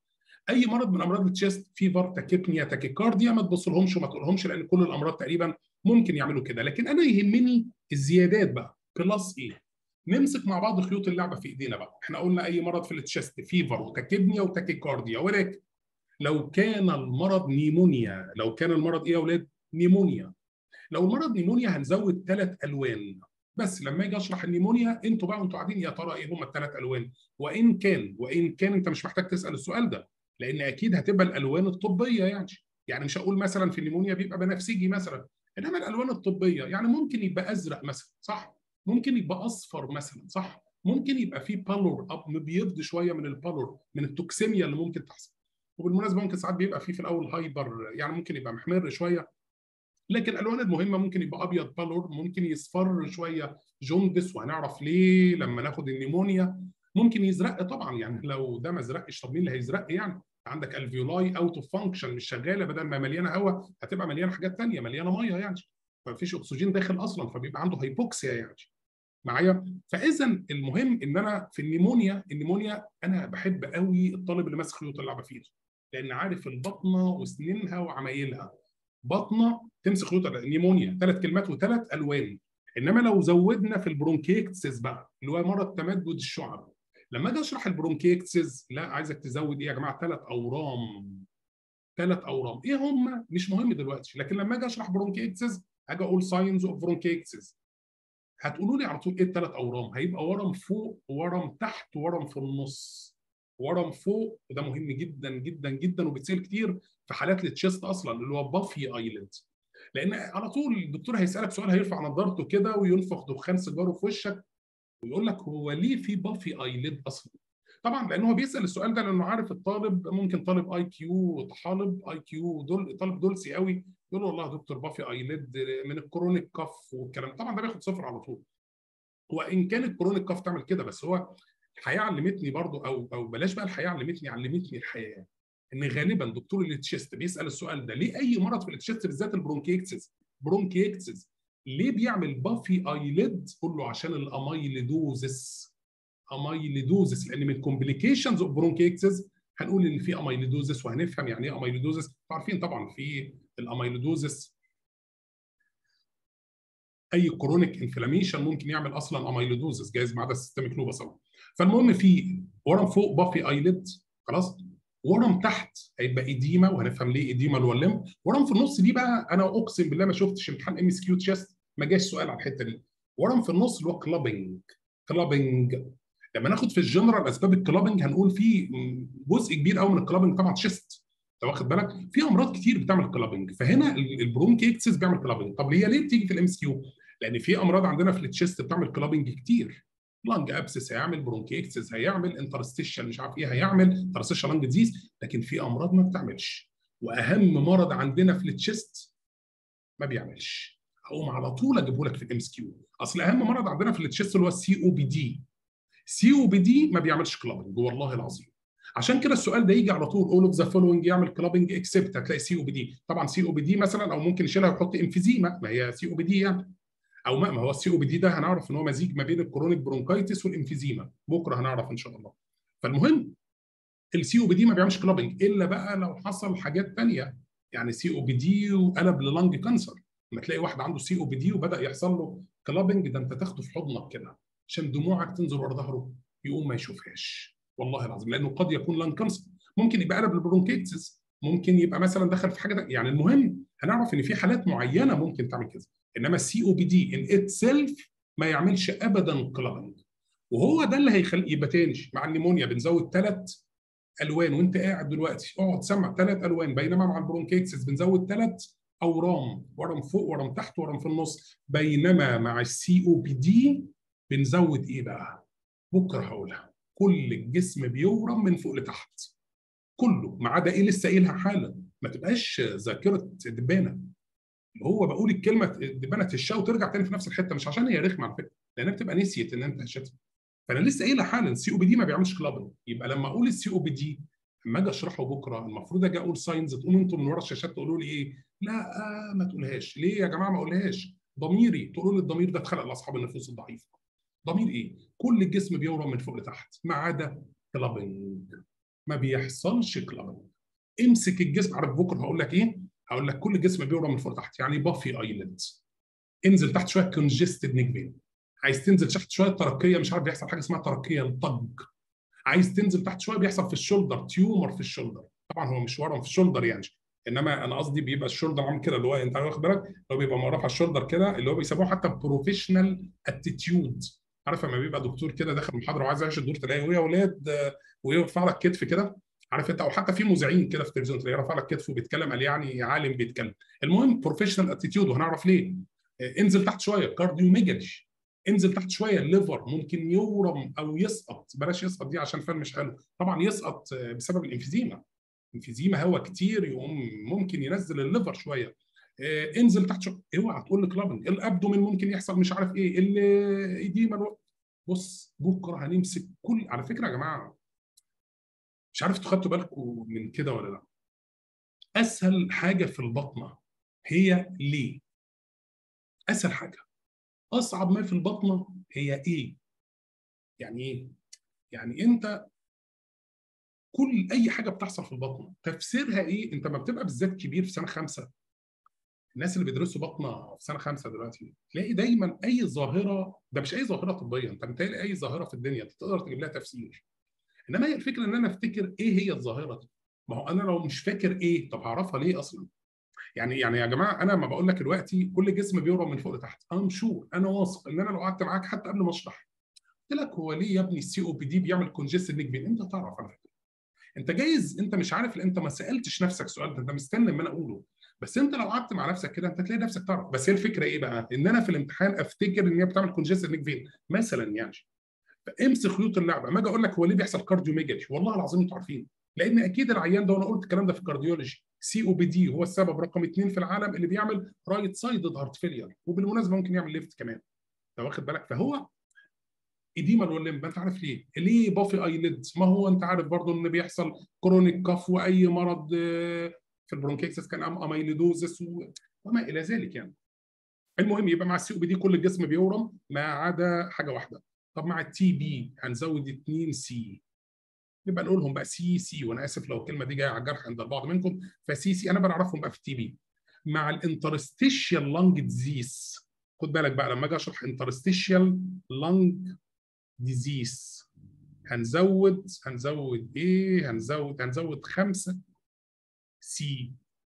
اي مرض من امراض التشيست فيفر تاكيبنيا تاكيكارديا ما تبصلهمش وما تقولهمش لان كل الامراض تقريبا ممكن يعملوا كده لكن انا يهمني الزيادات بقى كلاس ايه نمسك مع بعض خيوط اللعبه في ايدينا بقى احنا قلنا اي مرض في التشيست فيفر وتاكيبنيا وتاكيكارديا ولكن لو كان المرض نيمونيا لو كان المرض ايه يا اولاد نيمونيا لو المرض نيمونيا هنزود ثلاث الوان بس لما اجي اشرح النيمونيا انتوا بقى وانتوا قاعدين يا ترى ايه هم الثلاث الوان وان كان وان كان انت مش محتاج تسال السؤال ده لان اكيد هتبقى الالوان الطبيه يعني يعني مش هقول مثلا في النيمونيا بيبقى بنفسجي مثلا انما الالوان الطبيه يعني ممكن يبقى ازرق مثلا صح ممكن يبقى اصفر مثلا صح ممكن يبقى فيه بالور اب مبيض شويه من البالور من التوكسيميا اللي ممكن تحصل وبالمناسبه ممكن ساعات بيبقى فيه في الاول هايبر يعني ممكن يبقى محمر شويه لكن الالوان المهمه ممكن يبقى ابيض بالور ممكن يصفر شويه جوندس وهنعرف ليه لما ناخد النيمونيا ممكن يزرق طبعا يعني لو ده ما زرقش طب مين اللي هيزرق يعني عندك الفيولاي اوت اوف فانكشن مش شغاله بدل ما مليانه هواء هتبقى مليانه حاجات ثانيه مليانه ميه يعني فمفيش اكسجين داخل اصلا فبيبقى عنده هايبوكسيا يعني معايا فاذا المهم ان انا في النيمونيا النيمونيا انا بحب قوي الطالب اللي ماسك خيوط اللعبه في ايده لان عارف البطنه وسنينها وعمايلها بطنه تمسك خيوط نيمونيا ثلاث كلمات وثلاث الوان انما لو زودنا في البرونكيكتسز بقى اللي هو مرض تمدد الشعب لما اجي اشرح البرونكيكتسز لا عايزك تزود ايه يا جماعه ثلاث اورام ثلاث اورام ايه هم مش مهم دلوقتي لكن لما اجي اشرح برونكيكتسز اجي اقول ساينز اوف برونكيكتسز هتقولوا لي على طول ايه الثلاث اورام هيبقى ورم فوق ورم تحت ورم في النص ورم فوق وده مهم جدا جدا جدا وبتسال كتير في حالات التشيست اصلا اللي هو بافي ايلاند لان على طول الدكتور هيسالك سؤال هيرفع نظارته كده وينفخ دخان سيجاره في وشك ويقول لك هو ليه في بافي ايليد اصلا طبعا لان هو بيسال السؤال ده لانه عارف الطالب ممكن طالب اي كيو طالب اي كيو دول طالب دولسي قوي يقول له والله يا دكتور بافي ايليد من الكرونيك كف والكلام طبعا ده بياخد صفر على طول وان كان الكرونيك كف تعمل كده بس هو الحياه علمتني برضو او او بلاش بقى الحياه علمتني علمتني الحياه ان غالبا دكتور التشيست بيسال السؤال ده ليه اي مرض في التشيست بالذات البرونكيكسس برونكيكسس ليه بيعمل بافي ايليد قول له عشان الاميليدوزس اميليدوزس لان من كومبليكيشنز اوف برونكيكسس هنقول ان في اميليدوزس وهنفهم يعني ايه اميليدوزس عارفين طبعا في الاميليدوزس اي كرونيك انفلاميشن ممكن يعمل اصلا اميليدوزس جايز ما عدا السيستميك لوبس فالمهم في ورم فوق بافي ايليد خلاص ورم تحت هيبقى ايديما وهنفهم ليه ايديما اللي هو اللم ورم في النص دي بقى انا اقسم بالله ما شفتش امتحان ام اس كيو تشيست ما جاش سؤال على الحته دي ورم في النص اللي هو كلابنج كلابنج لما ناخد في الجنرال اسباب الكلابنج هنقول في جزء كبير قوي من الكلابنج طبعا تشيست انت واخد بالك في امراض كتير بتعمل كلابنج فهنا البرونكيكسس بيعمل كلابنج طب هي ليه بتيجي في الام اس كيو لان في امراض عندنا في التشيست بتعمل كلابنج كتير لانج ابسس هيعمل برونكيكسس هيعمل انترستيشن مش عارف ايه هيعمل انترستيشن لانج ديزيز لكن في امراض ما بتعملش واهم مرض عندنا في التشيست ما بيعملش هقوم على طول اجيبه لك في الام اس كيو اصل اهم مرض عندنا في التشيست اللي هو السي او بي دي سي او بي دي ما بيعملش كلابنج والله العظيم عشان كده السؤال ده يجي على طول اول اوف ذا فولوينج يعمل كلابنج اكسبت هتلاقي سي او بي دي طبعا سي او بي دي مثلا او ممكن يشيلها ويحط انفيزيما ما هي سي او بي دي يعني او ما هو السي او بي دي ده هنعرف ان هو مزيج ما بين الكرونيك برونكايتس والانفيزيما بكره هنعرف ان شاء الله فالمهم السي او بي دي ما بيعملش كلابنج الا بقى لو حصل حاجات ثانيه يعني سي او بي دي وقلب للنج كانسر لما تلاقي واحد عنده سي او بي دي وبدا يحصل له كلابنج ده انت تاخده في حضنك كده عشان دموعك تنزل ورا ظهره يقوم ما يشوفهاش والله العظيم لانه قد يكون لان كانسر ممكن يبقى قلب للبرونكيتس ممكن يبقى مثلا دخل في حاجه ده. يعني المهم هنعرف ان في حالات معينه ممكن تعمل كده انما السي او بي دي ان اتسيلف ما يعملش ابدا كلابنج وهو ده اللي هيخلي يبقى تاني مع النيمونيا بنزود ثلاث الوان وانت قاعد دلوقتي اقعد سمع ثلاث الوان بينما مع البرونكيتس بنزود ثلاث اورام ورم فوق ورم تحت ورم في النص بينما مع السي او بي دي بنزود ايه بقى؟ بكره هقولها كل الجسم بيورم من فوق لتحت كله ما عدا ايه لسه قايلها حالا ما تبقاش ذاكره دبانه هو بقول الكلمه دبانه تشاء وترجع تاني في نفس الحته مش عشان هي رخمه على فكره لانها بتبقى نسيت ان انت هشتها فانا لسه قايلها حالا السي او بي دي ما بيعملش كلابنج يبقى لما اقول السي او بي دي لما اجي اشرحه بكره المفروض اجي اقول ساينز تقوموا انتم من ورا الشاشات تقولوا لي ايه؟ لا آه ما تقولهاش ليه يا جماعه ما اقولهاش؟ ضميري تقولوا لي الضمير ده اتخلق لاصحاب النفوس الضعيفه ضمير ايه؟ كل الجسم بيورم من فوق لتحت ما عدا كلابنج ما بيحصلش كلابنج امسك الجسم عارف بكره هقول لك ايه؟ هقول لك كل جسم بيورم من فوق تحت يعني بافي ايلاند انزل تحت شويه كونجستد نيك فين عايز تنزل تحت شويه ترقيه مش عارف بيحصل حاجه اسمها ترقيه الطج عايز تنزل تحت شويه بيحصل في الشولدر تيومر في الشولدر طبعا هو مش ورم في الشولدر يعني انما انا قصدي بيبقى الشولدر عامل كده اللي هو انت واخد بالك اللي هو بيبقى مرفع الشولدر كده اللي هو بيسموه حتى بروفيشنال اتيتيود عارف لما بيبقى دكتور كده داخل محاضره وعايز يعيش الدور تلاقيه يا اولاد ويرفع لك كتف كده عارف انت او حتى في مذيعين كده في التلفزيون تلاقيه رافع لك كتفه وبيتكلم قال يعني عالم بيتكلم المهم بروفيشنال اتيتيود وهنعرف ليه انزل تحت شويه كارديوميجالي انزل تحت شويه الليفر ممكن يورم او يسقط بلاش يسقط دي عشان فهم مش حلو طبعا يسقط بسبب الانفيزيما انفيزيما هواء كتير يقوم ممكن ينزل الليفر شويه انزل تحت شويه اوعى تقول لي كلابنج الابدومين ممكن يحصل مش عارف ايه الايديما بص بكره هنمسك كل على فكره يا جماعه مش عارف انتوا خدتوا بالكم من كده ولا لا اسهل حاجه في البطنه هي ليه اسهل حاجه اصعب ما في البطنه هي ايه يعني ايه يعني انت كل اي حاجه بتحصل في البطنه تفسيرها ايه انت ما بتبقى بالذات كبير في سنه خمسه الناس اللي بيدرسوا بطنه في سنه خمسه دلوقتي تلاقي دايما اي ظاهره ده مش اي ظاهره طبيه انت متهيألي اي ظاهره في الدنيا تقدر تجيب لها تفسير انما هي الفكره ان انا افتكر ايه هي الظاهره دي ما هو انا لو مش فاكر ايه طب هعرفها ليه اصلا يعني يعني يا جماعه انا ما بقول لك دلوقتي كل جسم بيورم من فوق لتحت ام شور انا واثق ان انا لو قعدت معاك حتى قبل ما اشرح قلت لك هو ليه يا ابني السي او بي دي بيعمل كونجستد نيك فين انت تعرف على فكره انت جايز انت مش عارف لان انت ما سالتش نفسك سؤال انت مستني ان انا اقوله بس انت لو قعدت مع نفسك كده انت تلاقي نفسك تعرف بس هي الفكره ايه بقى ان انا في الامتحان افتكر ان هي بتعمل كونجستد نيك فين مثلا يعني فامسك خيوط اللعبه ما اجي اقول لك هو ليه بيحصل كارديوميجالي والله العظيم انتوا عارفين لان اكيد العيان ده وانا قلت الكلام ده في الكارديولوجي سي او بي دي هو السبب رقم اثنين في العالم اللي بيعمل رايت سايدد هارت فيلير وبالمناسبه ممكن يعمل ليفت كمان انت واخد بالك فهو اديما والليمب انت عارف ليه؟ ليه بافي ايليدز؟ ما هو انت عارف برضه ان بيحصل كرونيك كف واي مرض في البرونكيكسس كان اميليدوزس وما الى ذلك يعني. المهم يبقى مع السي او بي دي كل الجسم بيورم ما عدا حاجه واحده. طب مع التي بي هنزود 2 سي نبقى نقول لهم بقى سي سي وانا اسف لو الكلمه دي جايه على الجرح عند البعض منكم فسي سي انا بنعرفهم بقى في التي بي مع الانترستيشيال لانج ديزيز خد بالك بقى لما اجي اشرح انترستيشيال لانج ديزيز هنزود هنزود ايه هنزود هنزود خمسه سي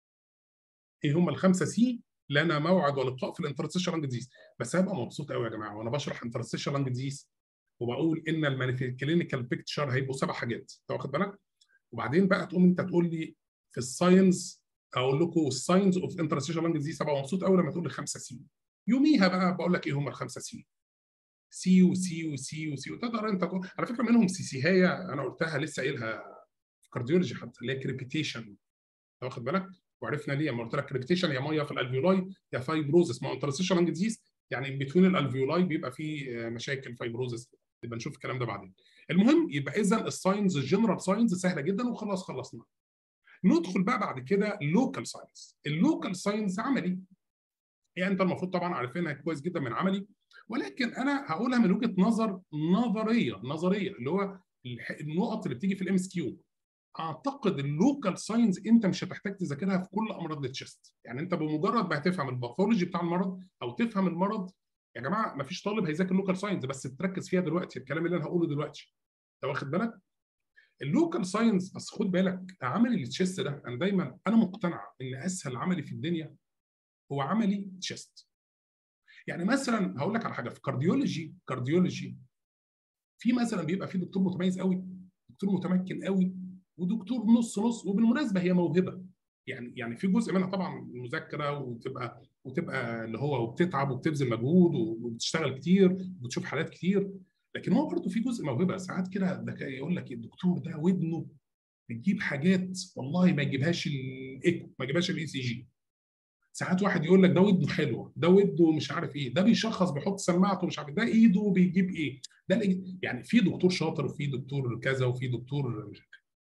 ايه هم الخمسه سي لنا موعد ولقاء في الانترستيشال لانج ديزيز بس هبقى مبسوط قوي يا جماعه وانا بشرح انترستيشال لانج ديزيز وبقول ان الكلينيكال بيكتشر هيبقوا سبع حاجات انت واخد بالك وبعدين بقى تقوم انت تقول لي في الساينس اقول لكم الساينس اوف انترستيشال لانج ديزيز هبقى مبسوط قوي لما تقول لي خمسه سي يوميها بقى بقول لك ايه هم الخمسه سي سي وسي وسي وسي وتقدر انت تقول على فكره منهم سي سي هي انا قلتها لسه قايلها في كارديولوجي حتى اللي هي كريبيتيشن انت واخد بالك وعرفنا ليه لما قلت لك كريبيتيشن يا ميه في الالفيولاي يا فايبروزس ما هو انترستيشال لانج ديزيز يعني بين الالفيولاي بيبقى في مشاكل فايبروزس نبقى نشوف الكلام ده بعدين المهم يبقى اذا الساينز الجنرال ساينز سهله جدا وخلاص خلصنا ندخل بقى بعد كده لوكال ساينس اللوكال ساينس عملي يعني انت المفروض طبعا عارفينها كويس جدا من عملي ولكن انا هقولها من وجهه نظر نظريه نظريه اللي هو النقط اللي بتيجي في الام اس كيو اعتقد اللوكال ساينز انت مش هتحتاج تذاكرها في كل امراض التشست يعني انت بمجرد ما هتفهم الباثولوجي بتاع المرض او تفهم المرض يا جماعه ما فيش طالب هيذاكر لوكال ساينس بس تركز فيها دلوقتي الكلام اللي انا هقوله دلوقتي انت واخد بالك اللوكال ساينس بس خد بالك عملي التشيست ده انا دايما انا مقتنع ان اسهل عملي في الدنيا هو عملي تشيست يعني مثلا هقول لك على حاجه في كارديولوجي كارديولوجي في مثلا بيبقى في دكتور متميز قوي دكتور متمكن قوي ودكتور نص نص وبالمناسبه هي موهبه يعني يعني في جزء منها طبعا مذاكره وتبقى وتبقى اللي هو وبتتعب وبتبذل مجهود وبتشتغل كتير وبتشوف حالات كتير لكن هو برضه في جزء موهبه ساعات كده يقول لك الدكتور ده ودنه بتجيب حاجات والله ما يجيبهاش الايكو ما يجيبهاش الاي سي جي ساعات واحد يقول لك ده ودنه حلوه ده وده مش عارف ايه ده بيشخص بيحط سماعته مش عارف ده ايده بيجيب ايه ده يعني في دكتور شاطر وفي دكتور كذا وفي دكتور مش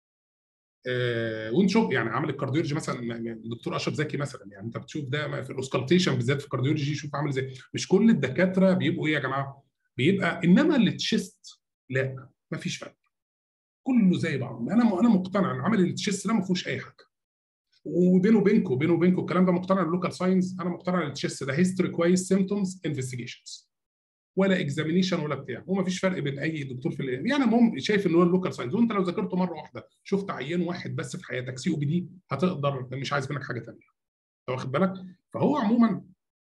آه ونشوف يعني عامل الكارديولوجي مثلا الدكتور اشرف زكي مثلا يعني انت بتشوف ده في الاوسكالتيشن بالذات في الكارديولوجي شوف عامل ازاي مش كل الدكاتره بيبقوا ايه يا جماعه بيبقى انما التشيست لا مفيش فرق كله زي بعض انا انا مقتنع ان عمل التشيست ده ما فيهوش اي حاجه وبينه وبينكم بينه وبينكم الكلام ده مقتنع اللوكال ساينس انا مقتنع ان التشيست ده هيستوري كويس سيمتومز انفستيجيشنز ولا اكزامينيشن ولا بتاع وما فيش فرق بين اي دكتور في الإيه. يعني المهم شايف ان هو اللوكال ساينس وانت لو ذاكرته مره واحده شفت عيان واحد بس في حياتك سي او بي دي هتقدر مش عايز منك حاجه ثانيه انت واخد بالك فهو عموما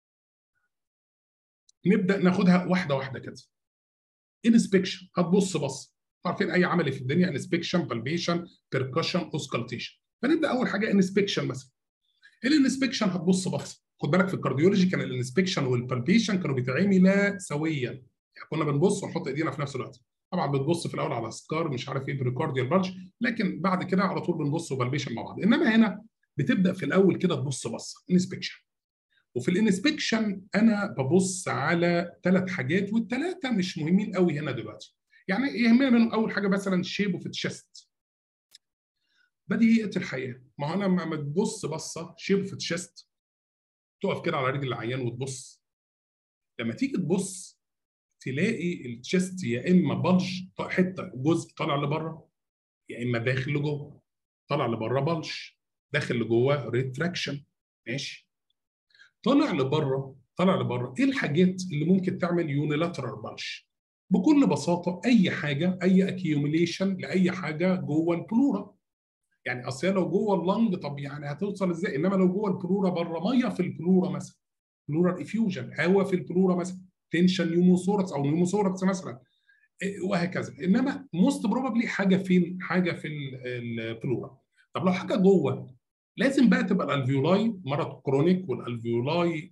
نبدا ناخدها واحده واحده كده انسبكشن هتبص بص عارفين اي عملي في الدنيا انسبكشن بالبيشن بيركشن اوسكالتيشن فنبدا اول حاجه انسبكشن مثلا الانسبكشن هتبص بص خد بالك في الكارديولوجي كان الانسبكشن والبالبيشن كانوا بيتعملا سويا يعني كنا بنبص ونحط ايدينا في نفس الوقت طبعا بتبص في الاول على سكار مش عارف ايه بريكارديال بلج لكن بعد كده على طول بنبص وبالبيشن مع بعض انما هنا بتبدا في الاول كده تبص بصه انسبكشن وفي الانسبكشن انا ببص على ثلاث حاجات والثلاثه مش مهمين قوي هنا دلوقتي يعني يهمنا منهم اول حاجه مثلا شيب اوف التشست بديهيات الحياه ما هو انا لما تبص بصه شيب اوف التشست تقف كده على رجل العيان وتبص لما تيجي تبص تلاقي التشست يا اما بلج حته جزء طالع لبره يا اما داخل لجوه طالع لبره بلج داخل لجوه ريتراكشن ماشي طالع لبره طالع لبره ايه الحاجات اللي ممكن تعمل يونيلاترال بلج بكل بساطه اي حاجه اي اكيوميليشن لاي حاجه جوه البلورا يعني اصل لو جوه اللنج طب يعني هتوصل ازاي انما لو جوه البلورا بره ميه في البلورا مثلا بلورال افيوجن هواء في البلورا مثلا تنشن نيوموثوركس او نيوموثوركس مثلا وهكذا انما موست بروبابلي حاجه فين حاجه في البلورا طب لو حاجه جوه لازم بقى تبقى الالفيولاي مرض كرونيك والالفيولاي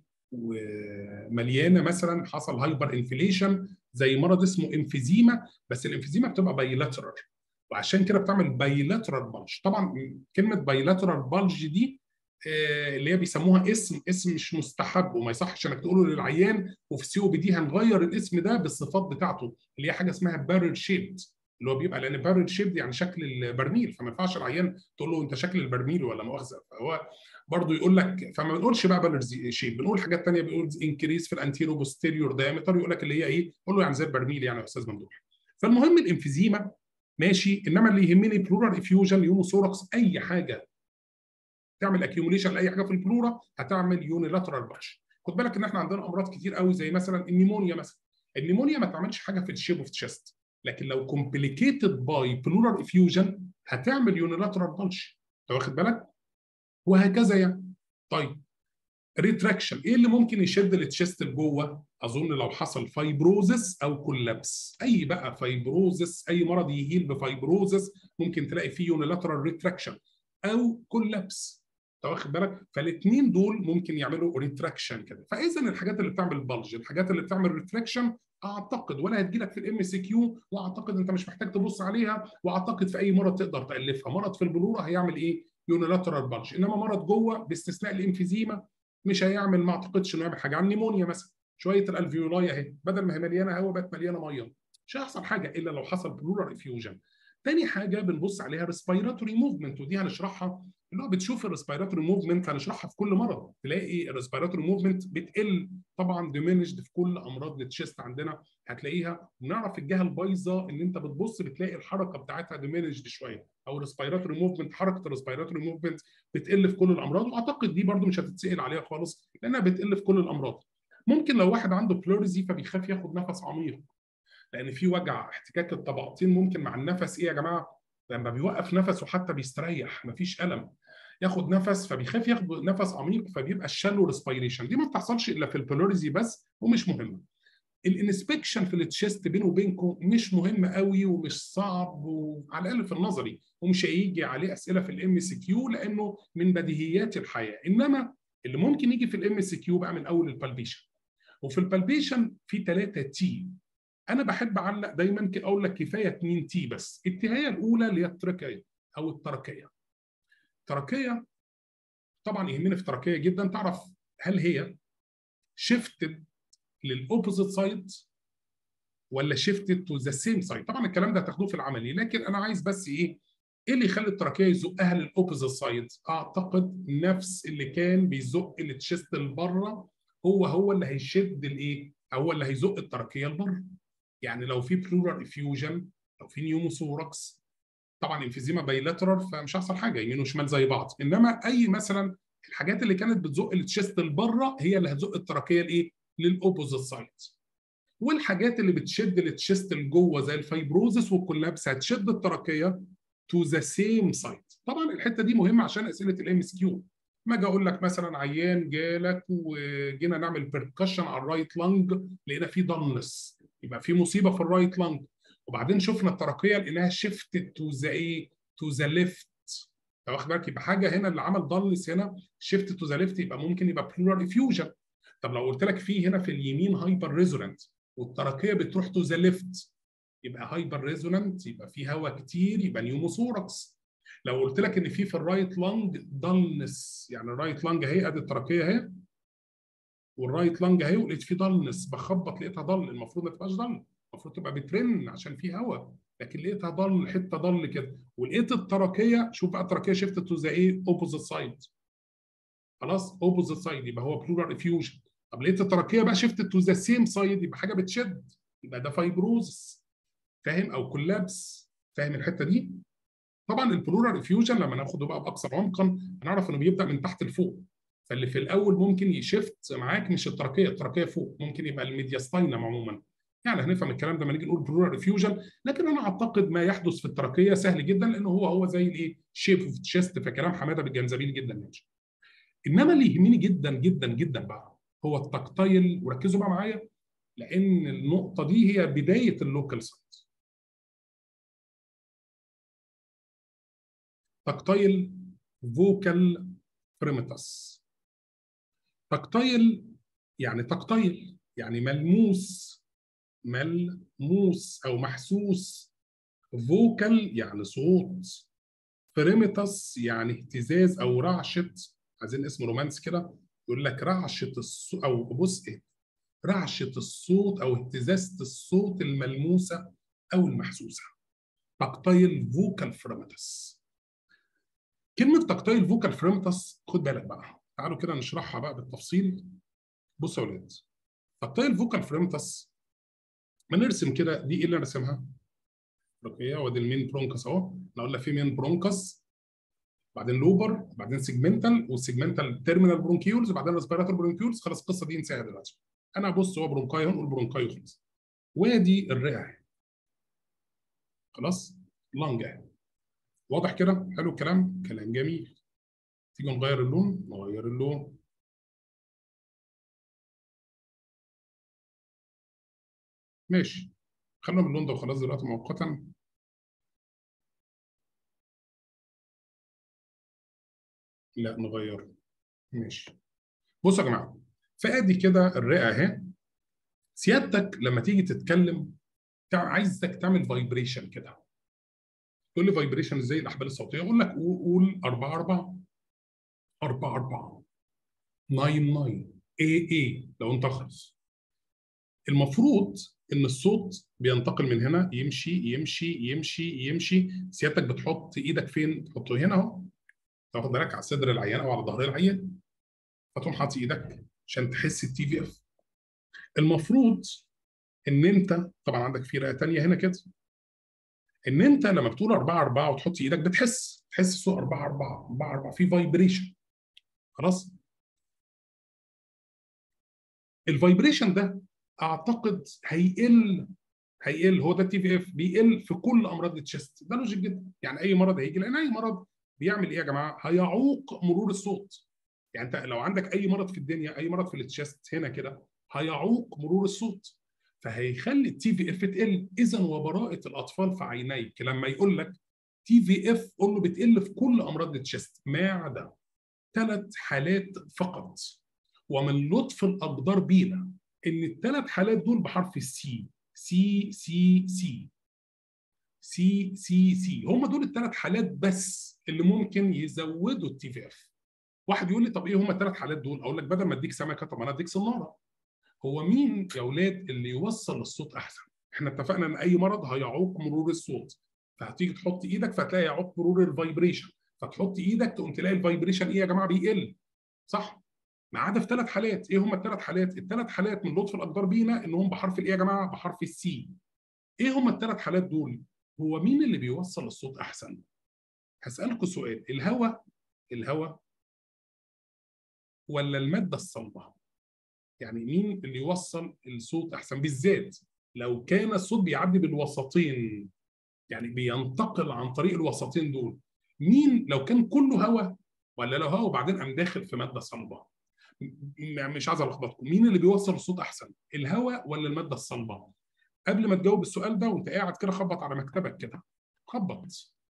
ومليانه مثلا حصل هايبر انفليشن زي مرض اسمه انفيزيما بس الانفيزيما بتبقى بايلاترال وعشان كده بتعمل بايلاترال بلج طبعا كلمه بايلاترال بلج دي اللي هي بيسموها اسم اسم مش مستحب وما يصحش انك تقوله للعيان وفي السي او بي دي هنغير الاسم ده بالصفات بتاعته اللي هي حاجه اسمها بارل شيبد اللي هو بيبقى لان بارل شيبد يعني شكل البرميل فما ينفعش العيان تقول له انت شكل البرميل ولا مؤاخذه فهو برضه يقول لك فما بنقولش بقى بارل شيب بنقول حاجات ثانيه بنقول انكريز في الانتيرو بوستيريور دايمتر يقول لك اللي هي ايه قول له يعني زي البرميل يعني يا استاذ ممدوح فالمهم الانفيزيما ماشي انما اللي يهمني بلورال افيوجن يونوثوركس اي حاجه تعمل اكيوميليشن لاي حاجه في البلورا هتعمل يونيلاترال بلش خد بالك ان احنا عندنا امراض كتير قوي زي مثلا النيمونيا مثلا النيمونيا ما تعملش حاجه في الشيب اوف تشيست لكن لو كومبليكيتد باي بلورال افيوجن هتعمل يونيلاترال بلش انت واخد بالك وهكذا يعني طيب ريتراكشن ايه اللي ممكن يشد التشيست لجوه اظن لو حصل فايبروزس او كولابس اي بقى فايبروزس اي مرض يهيل بفايبروزس ممكن تلاقي فيه يونيلاترال ريتراكشن او كولابس انت واخد بالك فالاثنين دول ممكن يعملوا ريتراكشن كده فاذا الحاجات اللي بتعمل بلج الحاجات اللي بتعمل ريتراكشن اعتقد ولا هتجي لك في الام سي كيو واعتقد انت مش محتاج تبص عليها واعتقد في اي مرض تقدر تالفها مرض في البلوره هيعمل ايه يونيلاترال بلج انما مرض جوه باستثناء الانفيزيما مش هيعمل ما اعتقدش انه يعمل حاجه عن نيمونيا مثلا شويه الالفيولاي اهي بدل ما هي مليانه هواء بقت مليانه ميه مش هيحصل حاجه الا لو حصل بلورال افيوجن تاني حاجه بنبص عليها ريسبيراتوري موفمنت ودي هنشرحها اللي هو بتشوف الريسبيراتوري موفمنت هنشرحها في كل مرض تلاقي الريسبيراتوري موفمنت بتقل طبعا ديمينشد في كل امراض التشيست عندنا هتلاقيها بنعرف الجهه البايظه ان انت بتبص بتلاقي الحركه بتاعتها ديمينشد شويه او الريسبيراتوري موفمنت حركه الريسبيراتوري موفمنت بتقل في كل الامراض واعتقد دي برده مش هتتسال عليها خالص لانها بتقل في كل الامراض ممكن لو واحد عنده بلوريزي فبيخاف ياخد نفس عميق لان في وجع احتكاك الطبقتين ممكن مع النفس ايه يا جماعه لما بيوقف نفسه حتى بيستريح مفيش الم ياخد نفس فبيخاف ياخد نفس عميق فبيبقى الشالو ريسبيريشن دي ما بتحصلش الا في البلوريزي بس ومش مهمه الانسبكشن في التشيست بينه وبينكم مش مهم قوي ومش صعب وعلى الاقل في النظري ومش هيجي عليه اسئله في الام سي كيو لانه من بديهيات الحياه انما اللي ممكن يجي في الام سي كيو بقى من اول البالبيشن وفي البالبيشن في 3 تي انا بحب اعلق دايما اقول لك كفايه 2 تي بس التهايه الاولى اللي هي التركيه او التركيه التركيه طبعا يهمني في التركيه جدا تعرف هل هي شيفتد للاوبوزيت سايد ولا شيفتد تو ذا سيم سايد طبعا الكلام ده هتاخدوه في العملي لكن انا عايز بس ايه ايه اللي يخلي التركيه يزقها للاوبوزيت سايد اعتقد نفس اللي كان بيزق التشيست لبره هو هو اللي هيشد الايه هو اللي هيزق التركيه لبره يعني لو في بلورال افيوجن لو في نيوموثوركس طبعا انفيزيما بايلاترال فمش هيحصل حاجه يمين وشمال زي بعض انما اي مثلا الحاجات اللي كانت بتزق التشيست لبره هي اللي هتزق التراكيه لايه؟ للاوبوزيت سايد والحاجات اللي بتشد التشيست لجوه زي الفايبروزس والكولابس هتشد التراكيه تو ذا سيم سايد طبعا الحته دي مهمه عشان اسئله الام اس كيو ما اجي اقول لك مثلا عيان جالك وجينا نعمل بيركشن على الرايت لانج لقينا في ضلنس يبقى في مصيبه في الرايت لانج وبعدين شفنا التراكيه لقيناها شيفتد تو ذا ايه تو ذا ليفت واخد بالك يبقى حاجه هنا اللي عمل ضلنس هنا شيفت تو ذا ليفت يبقى ممكن يبقى بلورال افيوجن طب لو قلت لك في هنا في اليمين هايبر ريزونانت والتراكيه بتروح تو ذا ليفت يبقى هايبر ريزونانت يبقى في هواء كتير يبقى نيوموثوركس لو قلت لك ان في في الرايت لانج دلنس يعني الرايت لانج اهي ادي التراكيه اهي والرايت لانج اهي ولقيت في دلنس بخبط لقيتها ضل المفروض ما تبقاش ضل المفروض تبقى بترن عشان في هواء لكن لقيتها ضل حته ضل كده ولقيت التراكيه شوف بقى التراكيه شيفت تو ذا ايه اوبوزيت سايد خلاص اوبوزيت سايد يبقى هو بلورال افيوجن طب لقيت التراكيه بقى شيفت تو ذا سيم سايد يبقى حاجه بتشد يبقى ده فايبروزس فاهم او كولابس فاهم الحته دي طبعا البلورال افيوجن لما ناخده بقى باكثر عمقا هنعرف انه بيبدا من تحت لفوق فاللي في الاول ممكن يشفت معاك مش التراكيه التراكيه فوق ممكن يبقى الميدياستاينم عموما يعني هنفهم الكلام ده لما نيجي نقول بلورال افيوجن لكن انا اعتقد ما يحدث في التراكيه سهل جدا لانه هو هو زي الايه شيب اوف تشيست في كلام حماده بالجنزبيل جدا ماشي انما اللي يهمني جدا جدا جدا بقى هو التكتايل وركزوا بقى معايا لان النقطه دي هي بدايه اللوكال سايت تكتايل فوكال بريمتس تكتايل يعني تكتايل يعني ملموس ملموس او محسوس فوكال يعني صوت بريمتس يعني اهتزاز او رعشه عايزين اسم رومانس كده يقول لك رعشه الصوت او بص ايه رعشه الصوت او اهتزازه الصوت الملموسه او المحسوسه تكتايل فوكال فريمتس كلمه تكتايل فوكال فريمتس خد بالك بقى تعالوا كده نشرحها بقى بالتفصيل بصوا يا ولاد تكتايل فوكال فريمتس ما نرسم كده دي ايه اللي رسمها؟ اوكي وادي المين برونكس اهو احنا قلنا في مين برونكس بعدين لوبر بعدين سيجمنتال والسيجمنتال تيرمينال برونكيولز وبعدين ريسبيراتور برونكيولز خلاص القصه دي انساها دلوقتي انا بص هو برونكاي هنقول برونكاي خلاص وادي الرئه خلاص لانج واضح كده حلو الكلام كلام جميل تيجي نغير اللون نغير اللون ماشي خلينا باللون ده وخلاص دلوقتي مؤقتا لا نغيره ماشي بصوا يا جماعه فادي كده الرئه اهي سيادتك لما تيجي تتكلم عايزك تعمل فايبريشن كده تقول لي فايبريشن ازاي الاحبال الصوتيه اقول لك قول 4 4 4 4 9 9 اي اي لو انت خلص المفروض ان الصوت بينتقل من هنا يمشي يمشي يمشي يمشي سيادتك بتحط ايدك فين تحطه هنا اهو تاخد بالك على صدر العيان او على ظهر العيان فتقوم حاطط ايدك عشان تحس التي في اف المفروض ان انت طبعا عندك في رئه ثانيه هنا كده ان انت لما بتقول 4 4 وتحط ايدك بتحس تحس الصوت 4 4 4 4 في فايبريشن خلاص الفايبريشن ده اعتقد هيقل هيقل هو ده التي في اف بيقل في كل امراض التشست ده لوجيك جدا يعني اي مرض هيجي لان اي مرض بيعمل ايه يا جماعه هيعوق مرور الصوت يعني انت لو عندك اي مرض في الدنيا اي مرض في التشست هنا كده هيعوق مرور الصوت فهيخلي التي في اف تقل اذا وبراءه الاطفال في عينيك لما يقول لك تي في اف قول له بتقل في كل امراض التشست ما عدا ثلاث حالات فقط ومن لطف الاقدار بينا ان الثلاث حالات دول بحرف السي سي سي سي سي سي سي هم دول الثلاث حالات بس اللي ممكن يزودوا التي في اف واحد يقول لي طب ايه هم الثلاث حالات دول اقول لك بدل ما اديك سمكه طب انا اديك صناره هو مين يا اولاد اللي يوصل الصوت احسن احنا اتفقنا ان اي مرض هيعوق مرور الصوت فهتيجي تحط ايدك فهتلاقي يعوق مرور الفايبريشن فتحط ايدك تقوم تلاقي الفايبريشن ايه يا جماعه بيقل صح ما عدا في ثلاث حالات ايه هم الثلاث حالات الثلاث حالات من لطف الاقدار بينا انهم بحرف الايه يا جماعه بحرف السي ايه هم الثلاث حالات دول هو مين اللي بيوصل الصوت احسن هسالكم سؤال الهواء الهواء ولا الماده الصلبه يعني مين اللي يوصل الصوت احسن بالذات لو كان الصوت بيعدي بالوسطين يعني بينتقل عن طريق الوسطين دول مين لو كان كله هواء ولا لو هواء وبعدين قام داخل في ماده صلبه مش عايز الخبطكم مين اللي بيوصل الصوت احسن الهواء ولا الماده الصلبه قبل ما تجاوب السؤال ده وانت قاعد كده خبط على مكتبك كده خبط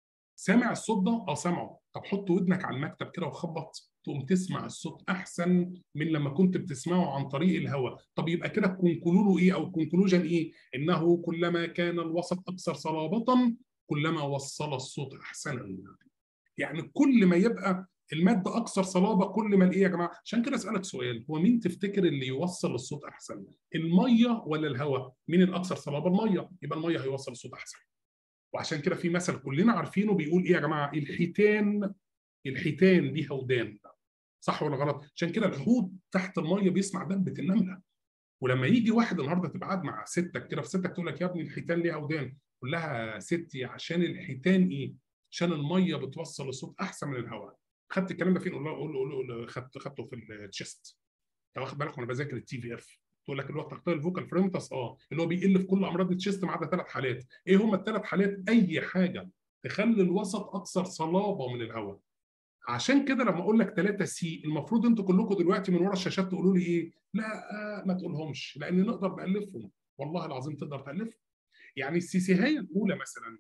سامع الصوت ده اه سامعه طب حط ودنك على المكتب كده وخبط تقوم تسمع الصوت احسن من لما كنت بتسمعه عن طريق الهواء طب يبقى كده الكونكلولو ايه او الكونكلوجن ايه انه كلما كان الوسط اكثر صلابه كلما وصل الصوت احسنا يعني كل ما يبقى الماده اكثر صلابه كل ما الايه يا جماعه عشان كده اسالك سؤال هو مين تفتكر اللي يوصل الصوت احسن الميه ولا الهواء مين الاكثر صلابه الميه يبقى الميه هيوصل الصوت احسن وعشان كده في مثل كلنا عارفينه بيقول ايه يا جماعه الحيتان الحيتان ليها ودان صح ولا غلط عشان كده الحوت تحت الميه بيسمع دبه النمله ولما يجي واحد النهارده تبقى قاعد مع ستك كده في ستك تقول لك يا ابني الحيتان ليها ودان قول لها ستي عشان الحيتان ايه عشان الميه بتوصل الصوت احسن من الهواء خدت الكلام ده فين قول له قول له قول له خدت خدته في التشيست انت واخد بالك وانا بذاكر التي في اف تقول لك اللي هو تختار الفوكال فريمتس اه اللي هو بيقل في كل امراض التشيست ما عدا ثلاث حالات ايه هم الثلاث حالات اي حاجه تخلي الوسط اكثر صلابه من الهواء عشان كده لما اقول لك 3 سي المفروض انتوا كلكم دلوقتي من ورا الشاشات تقولوا لي ايه لا آه ما تقولهمش لان نقدر نالفهم والله العظيم تقدر تالفهم يعني السيسيهايه الاولى مثلا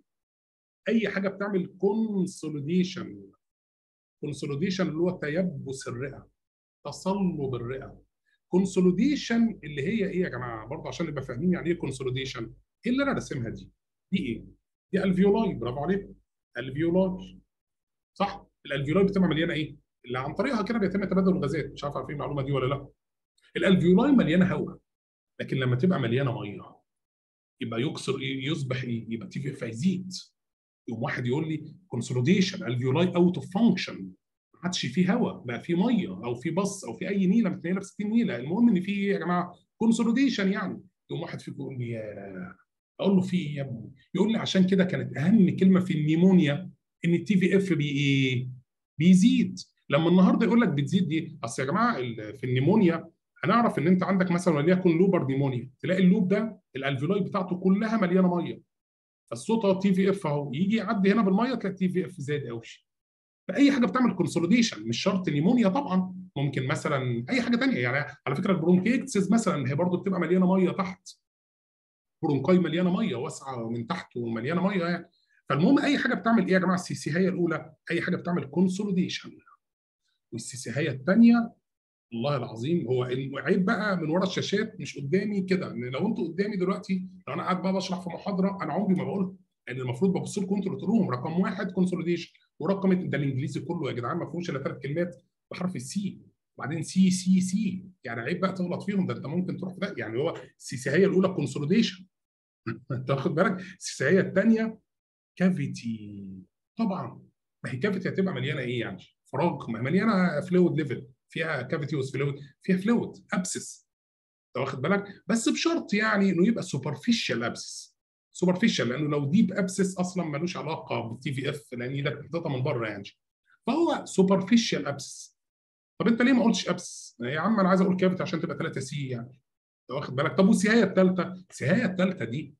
اي حاجه بتعمل كونسوليديشن كونسوليديشن اللي هو تيبس الرئه تصلب الرئه كونسوليديشن اللي هي ايه يا جماعه برضه عشان نبقى فاهمين يعني ايه كونسوليديشن ايه اللي انا راسمها دي دي ايه دي الفيولاي برافو عليك الفيولاي صح الالفيولاي بتبقى مليانه ايه اللي عن طريقها كده بيتم تبادل الغازات مش عارف عارفين المعلومه دي ولا لا الالفيولاي مليانه هواء لكن لما تبقى مليانه ميه يبقى يكسر يصبح ايه يبقى تي في اف هيزيد يقوم واحد يقول لي كونسوليديشن الفيولاي اوت اوف فانكشن ما عادش فيه هواء بقى فيه ميه او في بص او في اي نيله متنيله ب 60 نيله المهم ان في ايه يا جماعه كونسوليديشن يعني يقوم واحد فيكم يقول لي يا اقول له في ايه يا ابني يقول لي عشان كده كانت اهم كلمه في النيمونيا ان التي في اف بي ايه بيزيد لما النهارده يقول لك بتزيد دي اصل يا جماعه في النيمونيا هنعرف ان انت عندك مثلا وليكن لوبر نيمونيا تلاقي اللوب ده الالفيولاي بتاعته كلها مليانه ميه فالصوت اهو تي في اف اهو يجي يعدي هنا بالميه تلاقي التي في اف زاد قوي فاي حاجه بتعمل كونسوليديشن مش شرط نيمونيا طبعا ممكن مثلا اي حاجه ثانيه يعني على فكره البرونكيكتسز مثلا هي برضو بتبقى مليانه ميه تحت برونكاي مليانه ميه واسعه من تحت ومليانه ميه يعني فالمهم اي حاجه بتعمل ايه يا جماعه السيسيهايه الاولى اي حاجه بتعمل كونسوليديشن والسيسيهايه الثانيه والله العظيم هو عيب بقى من ورا الشاشات مش قدامي كده ان لو انتوا قدامي دلوقتي لو انا قاعد بقى بشرح في محاضره انا عمري ما بقولها لان يعني المفروض ببص لكم انتوا تقول لهم رقم واحد كونسوليديشن ورقم ده الانجليزي كله يا جدعان ما فيهوش الا ثلاث كلمات بحرف السي وبعدين سي سي سي يعني عيب بقى تغلط فيهم ده انت ممكن تروح في ده يعني هو السيسيهيه الاولى كونسوليديشن انت واخد بالك السيسيهيه الثانيه كافيتي طبعا ما هي كافيتي هتبقى مليانه ايه يعني فراغ مليانه فلويد ليفل فيها كافيتي فلويد فيها فلويد ابسس انت واخد بالك بس بشرط يعني انه يبقى سوبرفيشال ابسس سوبرفيشال لانه لو ديب ابسس اصلا ملوش علاقه بالتي في اف لان ايدك بتحطها من بره يعني فهو سوبرفيشال ابسس طب انت ليه ما قلتش ابسس؟ يا عم انا عايز اقول كافيتي عشان تبقى 3 سي يعني انت واخد بالك طب والسهايه الثالثه؟ السهايه الثالثه دي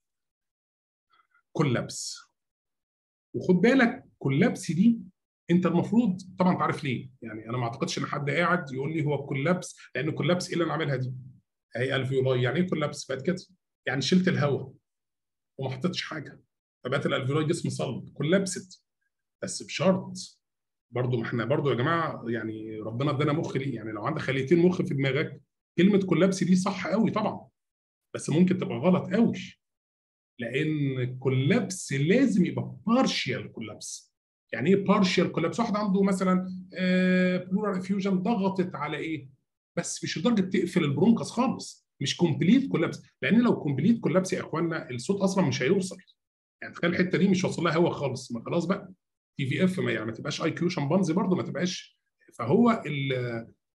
كولابس وخد بالك كولابس دي انت المفروض طبعا انت عارف ليه يعني انا ما اعتقدش ان حد قاعد يقول لي هو كولابس لان كولابس ايه اللي انا عاملها دي هي الفيولاي يعني ايه كولابس بقت كده يعني شلت الهواء وما حطيتش حاجه فبقت الالفيولاي جسم صلب كولابست بس بشرط برضه ما احنا برضه يا جماعه يعني ربنا ادانا مخ ليه يعني لو عندك خليتين مخ في دماغك كلمه كولابس دي صح قوي طبعا بس ممكن تبقى غلط قوي لان كولابس لازم يبقى بارشيال كولابس يعني ايه بارشيال كولابس واحد عنده مثلا بلورال افيوجن ضغطت على ايه بس مش لدرجه تقفل البرونكس خالص مش كومبليت كولابس لان لو كومبليت كولابس يا اخوانا الصوت اصلا مش هيوصل يعني تخيل الحته دي مش واصل لها هواء خالص ما خلاص بقى تي في اف ما يعني ما تبقاش اي كيو شمبانزي برضه ما تبقاش فهو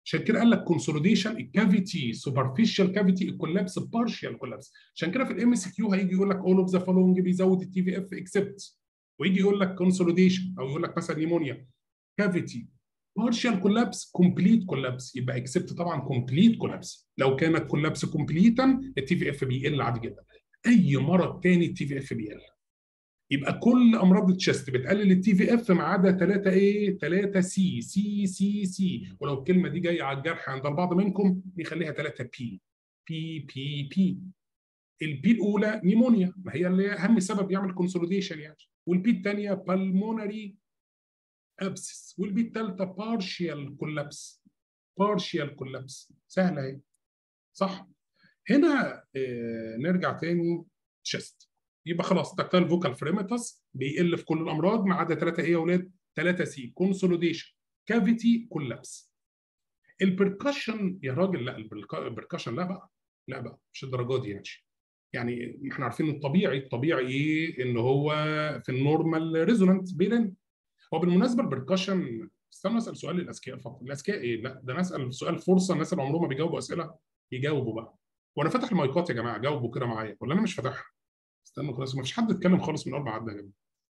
عشان كده قال لك كونسوليديشن الكافيتي سوبرفيشال كافيتي الكولابس بارشال كولابس عشان كده في الام اس كيو هيجي يقول لك اول اوف ذا فولوينج بيزود التي في اف اكسبت ويجي يقول لك كونسوليديشن او يقول لك مثلا نيمونيا كافيتي بارشال كولابس كومبليت كولابس يبقى اكسبت طبعا كومبليت كولابس لو كانت كولابس كومبليتا التي في اف بيقل عادي جدا اي مرض تاني التي في اف بيقل يبقى كل امراض التشست بتقلل التي في اف ما عدا 3 ايه 3 سي سي سي سي ولو الكلمه دي جايه على الجرح عند البعض منكم نخليها 3 بي بي بي بي البي الاولى نيمونيا ما هي اللي اهم سبب يعمل كونسوليديشن يعني والبي الثانيه بالمونري ابسس والبي الثالثه بارشيال كولابس بارشيال كولابس سهله اهي صح هنا آه نرجع تاني تشست يبقى خلاص تكتال فوكال فريمتس بيقل في كل الامراض ما عدا 3 ايه يا اولاد 3 سي كونسوليديشن كافيتي كولابس البركشن يا راجل لا البركشن لا بقى لا بقى مش الدرجات دي يعني يعني احنا عارفين الطبيعي الطبيعي ايه ان هو في النورمال ريزونانت بيرن هو بالمناسبه البركشن استنى اسال سؤال للاذكياء فقط الاذكياء ايه لا ده نسال سؤال فرصه الناس اللي عمرهم ما بيجاوبوا اسئله يجاوبوا بقى وانا فاتح المايكات يا جماعه جاوبوا كده معايا ولا انا مش فاتحها استنوا كده ما فيش حد اتكلم خالص من اول ما عدى يا جماعه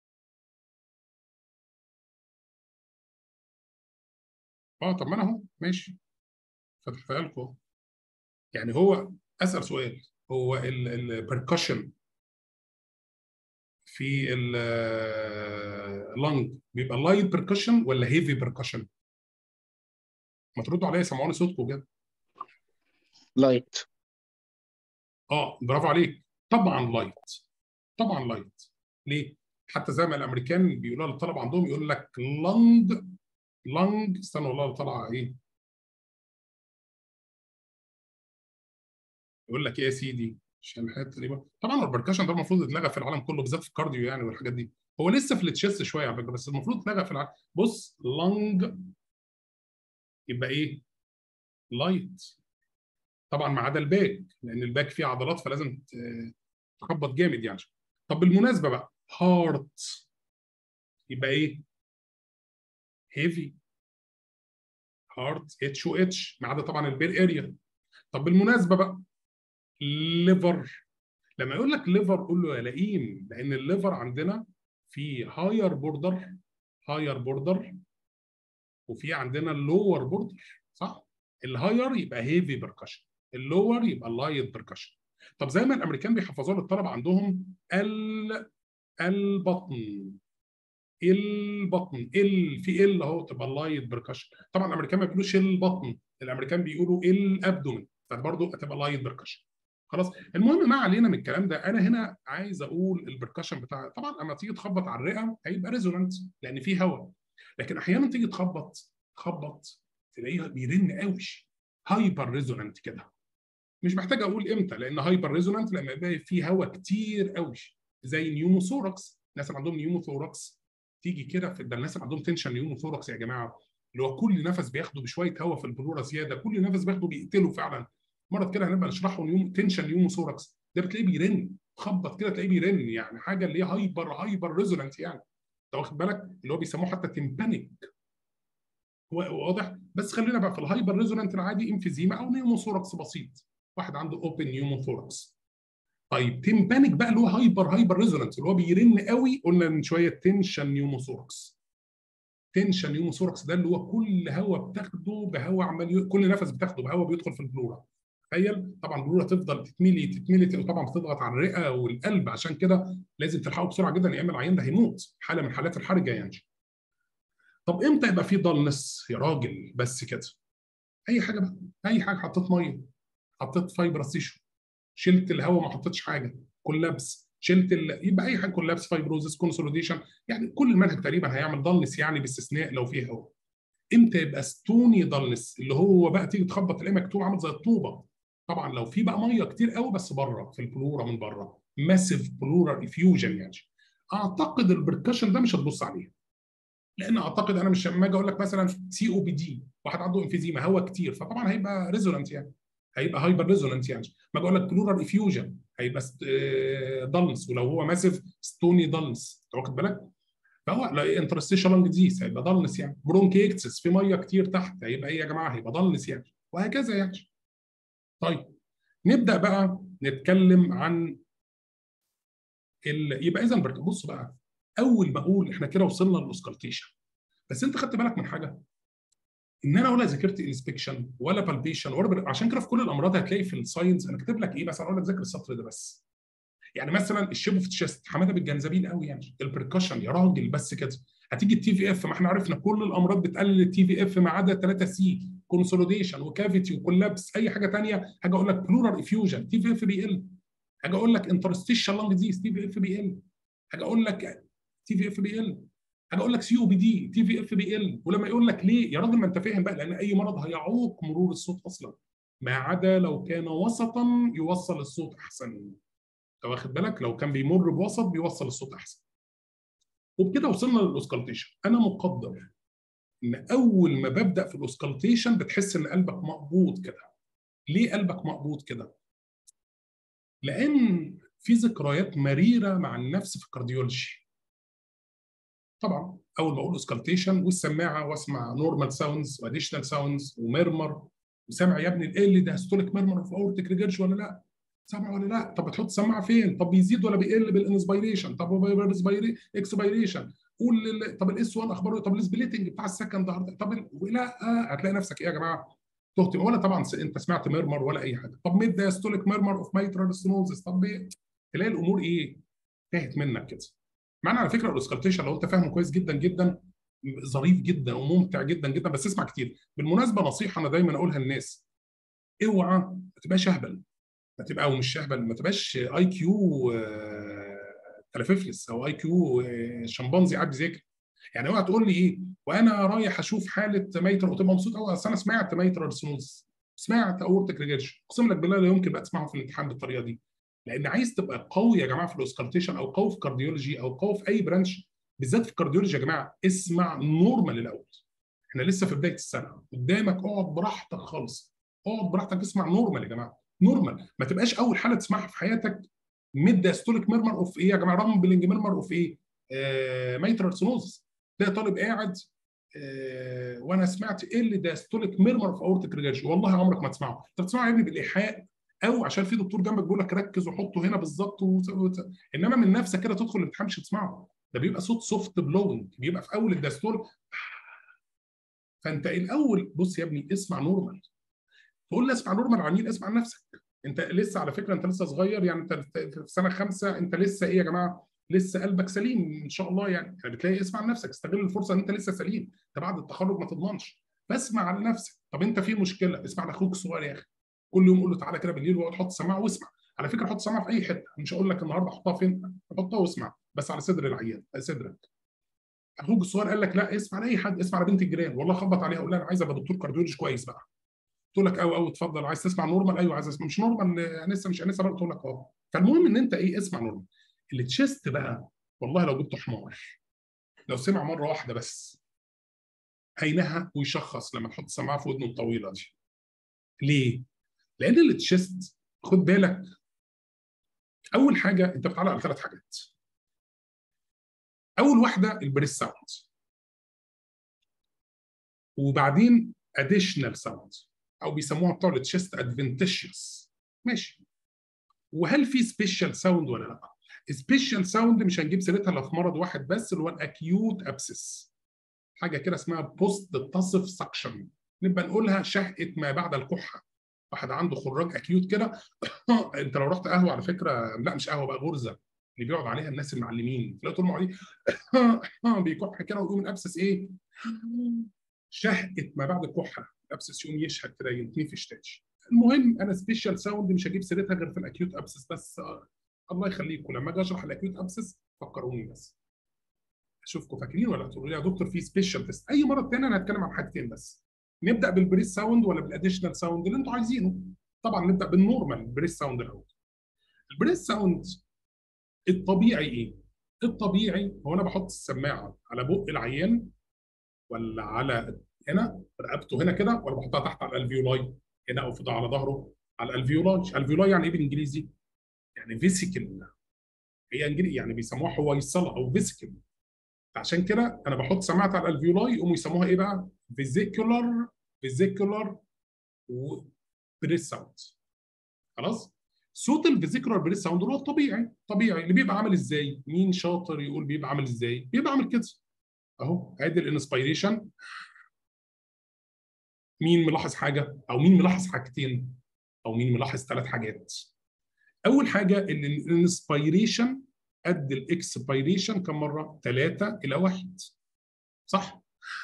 اه طب ما انا اهو ماشي فتحتها لكم يعني هو اسال سؤال هو البركشن في اللنج بيبقى لايت بركشن ولا هيفي بركشن؟ ما تردوا عليا سمعوني صوتكم كده لايت اه برافو عليك طبعا لايت طبعا لايت ليه؟ حتى زي ما الامريكان بيقولوا للطلبه عندهم يقول لك لانج لانج استنى والله طالعه ايه؟ يقول لك ايه يا سيدي؟ عشان الحته دي طبعا البركشن ده المفروض يتلغى في العالم كله بالذات في الكارديو يعني والحاجات دي هو لسه في التشيست شويه على فكره بس المفروض يتلغى في العالم بص لانج يبقى ايه؟ لايت طبعا ما عدا الباك لان الباك فيه عضلات فلازم تخبط جامد يعني طب بالمناسبه بقى هارت يبقى ايه؟ هيفي هارت اتش او اتش ما عدا طبعا البير اريا طب بالمناسبه بقى ليفر لما يقول لك ليفر قول له يا لئيم لان الليفر عندنا في هاير بوردر هاير بوردر وفي عندنا اللور بوردر صح؟ الهاير يبقى هيفي بركشن اللور يبقى لايت بركشن طب زي ما الامريكان بيحفظوا للطلبه عندهم ال البطن البطن ال في ال اهو تبقى اللايت بركشن طبعا الامريكان ما بيقولوش البطن الامريكان بيقولوا الابدومن فبرضه هتبقى لايت بركشن خلاص المهم ما علينا من الكلام ده انا هنا عايز اقول البركشن بتاع طبعا اما تيجي تخبط على الرئه هيبقى ريزونانت لان فيه هواء لكن احيانا تيجي تخبط تخبط تلاقيه بيرن قوي هايبر ريزونانت كده مش محتاج اقول امتى لان هايبر ريزونانت لما يبقى فيه هواء كتير قوي زي نيوموثوركس الناس اللي عندهم نيوموثوركس تيجي كده في ده الناس اللي عندهم تنشن نيوموثوركس يا جماعه اللي هو كل نفس بياخده بشويه هواء في البلوره زياده كل نفس بياخده بيقتله فعلا مرض كده هنبقى نشرحه نيوم تنشن نيوموثوركس ده بتلاقيه بيرن خبط كده تلاقيه بيرن يعني حاجه اللي هي هايبر هايبر ريزونانت يعني انت واخد بالك اللي هو بيسموه حتى تمبانيك هو واضح بس خلينا بقى في الهايبر ريزونانت العادي انفيزيما او نيوموثوركس بسيط واحد عنده اوبن نيوموثوركس طيب تمبانيك بقى اللي هو هايبر هايبر ريزونانس اللي هو بيرن قوي قلنا من شويه تنشن نيوموثوركس تنشن نيوموثوركس ده اللي هو كل هواء بتاخده بهواء عمال كل نفس بتاخده بهواء بيدخل في البلوره تخيل طبعا البلوره تفضل تتملي تتملي وطبعا بتضغط على الرئه والقلب عشان كده لازم تلحقه بسرعه جدا يا اما العيان ده هيموت حاله من حالات الحرجه يعني طب امتى يبقى في ضلنس يا راجل بس كده اي حاجه بقى اي حاجه حطيت ميه حطيت فايبرس تيشو شلت الهواء ما حطيتش حاجه كولابس شلت ال... يبقى اي حاجه كولابس فايبروزس كونسوليديشن يعني كل المنهج تقريبا هيعمل ضلنس يعني باستثناء لو فيه هواء امتى يبقى ستوني ضلنس اللي هو بقى تيجي تخبط تلاقيه مكتوب عامل زي الطوبه طبعا لو في بقى ميه كتير قوي بس بره في البلورا من بره ماسيف بلورال افيوجن يعني اعتقد البركشن ده مش هتبص عليه لان اعتقد انا مش لما اجي اقول لك مثلا سي او بي دي واحد عنده انفيزيما هواء كتير فطبعا هيبقى ريزونانت يعني هيبقى هايبر ريزونانت يعني ما اقول لك بلورال افيوجن هيبقى ضلنس ولو هو ماسيف ستوني ضلنس واخد بالك فهو لا انترستيشال لانج ديزيز هيبقى ضلنس يعني برونكيكتسس في ميه كتير تحت هيبقى ايه يا جماعه هيبقى ضلنس يعني وهكذا يعني طيب نبدا بقى نتكلم عن ال... يبقى اذا بص بقى اول ما اقول احنا كده وصلنا للاوسكالتيشن بس انت خدت بالك من حاجه ان انا ولا ذاكرت انسبكشن ولا بالبيشن ولا بر... عشان كده في كل الامراض هتلاقي في الساينس انا كاتب لك ايه مثلا اقول لك ذاكر السطر ده بس يعني مثلا الشيب في تشيست حماده بالجنزبيل قوي يعني البركشن يا راجل بس كده هتيجي التي في اف ما احنا عرفنا كل الامراض بتقلل التي في اف ما عدا 3 سي كونسوليديشن وكافيتي وكولابس اي حاجه ثانيه حاجه اقول لك بلورال افيوجن تي في اف بيقل حاجه اقول لك انترستيشال لانج ديز تي في اف بيقل حاجه اقول لك تي في اف بيقل حاجه اقول لك سي او بي دي تي في اف بيقل ولما يقول لك ليه يا راجل ما انت فاهم بقى لان اي مرض هيعوق مرور الصوت اصلا ما عدا لو كان وسطا يوصل الصوت احسن انت واخد بالك لو كان بيمر بوسط بيوصل الصوت احسن وبكده وصلنا للاوسكالتيشن انا مقدر ان اول ما ببدا في الاوسكالتيشن بتحس ان قلبك مقبوض كده ليه قلبك مقبوض كده لان في ذكريات مريره مع النفس في الكارديولوجي طبعا اول ما اقول اوسكالتيشن والسماعه واسمع نورمال ساوندز واديشنال ساوندز وميرمر وسامع يا ابني ال ده ستوليك ميرمر في اورتيك ريجرش ولا لا سامع ولا لا طب بتحط السماعه فين طب بيزيد ولا بيقل بالانسبيريشن طب اكسبيريشن قول طب الاس 1 اخباره طب السبليتنج بتاع السكند هارد طب لا هتلاقي نفسك ايه يا جماعه تهت ولا طبعا انت سمعت ميرمر ولا اي حاجه طب ميد دايستوليك ميرمر اوف مايترال ستينوزس طب ايه تلاقي الامور ايه تاهت منك كده معنى على فكره الاوسكالتيشن لو انت فاهمه كويس جدا جدا ظريف جدا وممتع جدا جدا بس اسمع كتير بالمناسبه نصيحه انا دايما اقولها للناس اوعى ما تبقاش اهبل ما تبقى او مش اهبل ما تبقاش اي كيو تلففلس او اي كيو شمبانزي قاعد بيذاكر يعني اوعى تقول لي ايه وانا رايح اشوف حاله ميتر وتبقى مبسوط قوي اصل انا سمعت ميتر سنوز سمعت اورتك ريجرش اقسم لك بالله لا يمكن بقى تسمعه في الامتحان بالطريقه دي لان عايز تبقى قوي يا جماعه في الاوسكالتيشن او قوي في كارديولوجي او قوي في اي برانش بالذات في الكارديولوجي يا جماعه اسمع نورمال الاول احنا لسه في بدايه السنه قدامك اقعد براحتك خالص اقعد براحتك اسمع نورمال يا جماعه نورمال ما تبقاش اول حاله تسمعها في حياتك ميد داستوليك ميرمر اوف ايه يا جماعه رامبلنج ميرمر اوف ايه آه ميترال سينوزس تلاقي طالب قاعد آه وانا سمعت ايه اللي داستوليك ميرمر اوف اورتيك ريجرش والله عمرك ما تسمعه انت بتسمعه يا ابني بالايحاء او عشان في دكتور جنبك بيقول لك ركز وحطه هنا بالظبط وت... انما من نفسك كده تدخل الامتحان مش هتسمعه ده بيبقى صوت سوفت بلوينج بيبقى في اول الدستور فانت الاول بص يا ابني اسمع نورمال تقول لي اسمع نورمال عميل اسمع نفسك انت لسه على فكره انت لسه صغير يعني انت في سنه خمسه انت لسه ايه يا جماعه لسه قلبك سليم ان شاء الله يعني, يعني بتلاقي اسمع نفسك استغل الفرصه ان انت لسه سليم انت بعد التخرج ما تضمنش فاسمع على نفسك طب انت في مشكله اسمع لاخوك الصغير يا اخي كل يوم قول له تعالى كده بالليل واقعد حط سماعه واسمع على فكره حط سماعه في اي حته مش هقول لك النهارده حطها فين حطها واسمع بس على صدر العيان صدرك اخوك الصغير قال لك لا اسمع لاي حد اسمع لبنت الجيران والله خبط عليها قول لها انا عايز ابقى دكتور كارديولوجي كويس بقى تقول لك او او اتفضل عايز تسمع نورمال ايوه عايز اسمع مش نورمال انسه مش انسه بقى تقول لك اه فالمهم ان انت ايه اسمع نورمال التشيست بقى والله لو جبت حمار لو سمع مره واحده بس هينهى ويشخص لما تحط السماعه في ودنه الطويله دي ليه؟ لان التشيست خد بالك اول حاجه انت بتعلق على ثلاث حاجات اول واحده البريس ساوند وبعدين اديشنال ساوند او بيسموها بتوع التشيست ادفنتيشيوس ماشي وهل في سبيشال ساوند ولا لا؟ سبيشال ساوند مش هنجيب سيرتها الا في مرض واحد بس اللي هو الاكيوت ابسس حاجه كده اسمها بوست تصف سكشن نبقى نقولها شهقه ما بعد الكحه واحد عنده خراج اكيوت كده انت لو رحت قهوه على فكره لا مش قهوه بقى غرزه اللي بيقعد عليها الناس المعلمين تلاقي طول ما قاعدين بيكح كده ويقوم الابسس ايه؟ شهقه ما بعد الكحه الابسس يقوم يشهق كده يتنفش تاني المهم انا سبيشال ساوند مش هجيب سيرتها غير في الاكيوت ابسس بس آه الله يخليكم لما اجي اشرح الاكيوت ابسس فكروني بس اشوفكم فاكرين ولا تقولوا لي يا دكتور في سبيشال تيست اي مرض تاني انا هتكلم عن حاجتين بس نبدا بالبريس ساوند ولا بالاديشنال ساوند اللي انتوا عايزينه طبعا نبدا بالنورمال البريس ساوند الاول البريس ساوند الطبيعي ايه الطبيعي هو انا بحط السماعه على بق العيان ولا على هنا رقبته هنا كده ولا بحطها تحت على الالفيولاي هنا او في على ظهره على الالفيولاي الالفيولاي يعني ايه بالانجليزي يعني فيسيكل هي انجليزي يعني بيسموها حويصله او فيسيكل عشان كده انا بحط سماعه على الالفيولاي يقوموا يسموها ايه بقى؟ فيزيكولار فيزيكولار بريس ساوند خلاص؟ صوت الفيزيكولار بريس ساوند اللي هو الطبيعي طبيعي اللي بيبقى عامل ازاي؟ مين شاطر يقول بيبقى عامل ازاي؟ بيبقى عامل كده اهو ادي الانسبيريشن مين ملاحظ حاجه او مين ملاحظ حاجتين او مين ملاحظ ثلاث حاجات اول حاجه ان الانسبيريشن قد الاكسبيريشن كم مره 3 الى 1 صح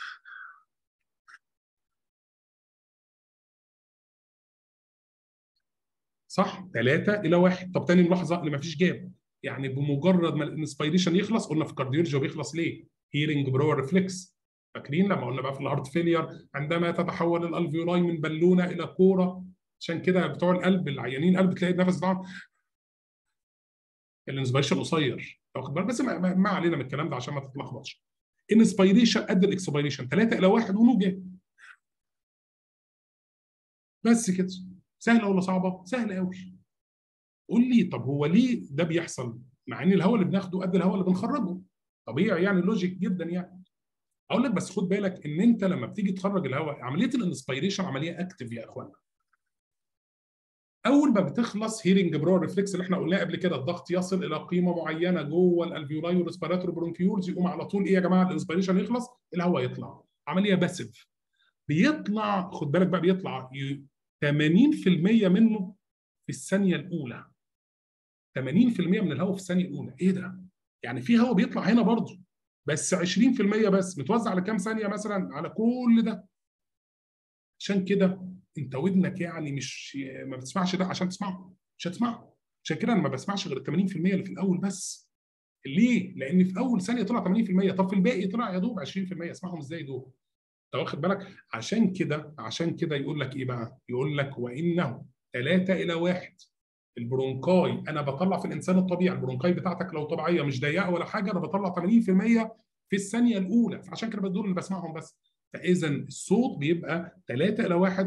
صح 3 الى 1 طب تاني ملاحظه اللي ما فيش جاب يعني بمجرد ما الانسبيريشن يخلص قلنا في الكارديولوجي بيخلص ليه هيرنج برور ريفلكس فاكرين لما قلنا بقى في الهارت فيلير عندما تتحول الالفيولاي من بالونه الى كوره عشان كده بتوع القلب العيانين القلب تلاقي النفس بتاعهم الانسبيريشن قصير واخد بالك بس ما, ما, ما علينا من الكلام ده عشان ما تتلخبطش انسبيريشن قد الاكسبيريشن 3 الى 1 ونوجه بس كده سهله ولا صعبه؟ سهله قوي قول لي طب هو ليه ده بيحصل؟ مع ان الهواء اللي بناخده قد الهواء اللي بنخرجه طبيعي يعني لوجيك جدا يعني اقول لك بس خد بالك ان انت لما بتيجي تخرج الهواء عمليه الانسبيريشن عمليه اكتف يا اخوانا اول ما بتخلص هيرنج برو ريفلكس اللي احنا قلناه قبل كده الضغط يصل الى قيمه معينه جوه الالفيولاي والريسبيراتوري برونكيولز يقوم على طول ايه يا جماعه الانسبيريشن يخلص الهواء يطلع عمليه باسيف بيطلع خد بالك بقى بيطلع 80% منه في الثانيه الاولى 80% من الهواء في الثانيه الاولى ايه ده يعني في هواء بيطلع هنا برضه بس 20% بس متوزع على كام ثانيه مثلا على كل ده عشان كده انت ودنك يعني مش ما بتسمعش ده عشان تسمعه مش هتسمعه عشان كده انا ما بسمعش غير ال 80% اللي في الاول بس ليه؟ لان في اول ثانيه طلع 80% طب في الباقي طلع يا دوب 20% اسمعهم ازاي دول؟ انت واخد بالك؟ عشان كده عشان كده يقول لك ايه بقى؟ يقول لك وانه 3 الى 1 البرونكاي انا بطلع في الانسان الطبيعي البرونكاي بتاعتك لو طبيعيه مش ضيقه ولا حاجه انا بطلع 80% في الثانيه الاولى فعشان كده دول اللي بسمعهم بس فاذا الصوت بيبقى 3 الى 1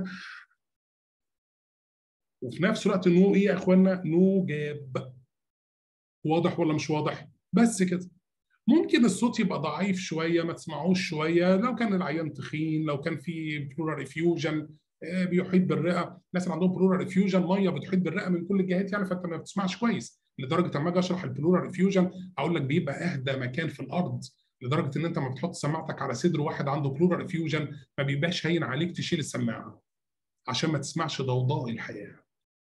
وفي نفس الوقت نو ايه يا اخوانا نو جاب واضح ولا مش واضح بس كده ممكن الصوت يبقى ضعيف شويه ما تسمعوش شويه لو كان العيان تخين لو كان في بلورال افيوجن بيحيط بالرئه الناس اللي عندهم بلورال افيوجن ميه بتحيط بالرئه من كل الجهات يعني فانت ما بتسمعش كويس لدرجه اما اجي اشرح البلورال افيوجن اقول لك بيبقى اهدى مكان في الارض لدرجه ان انت ما بتحط سماعتك على صدر واحد عنده بلورال افيوجن ما بيبقاش هين عليك تشيل السماعه عشان ما تسمعش ضوضاء الحياه.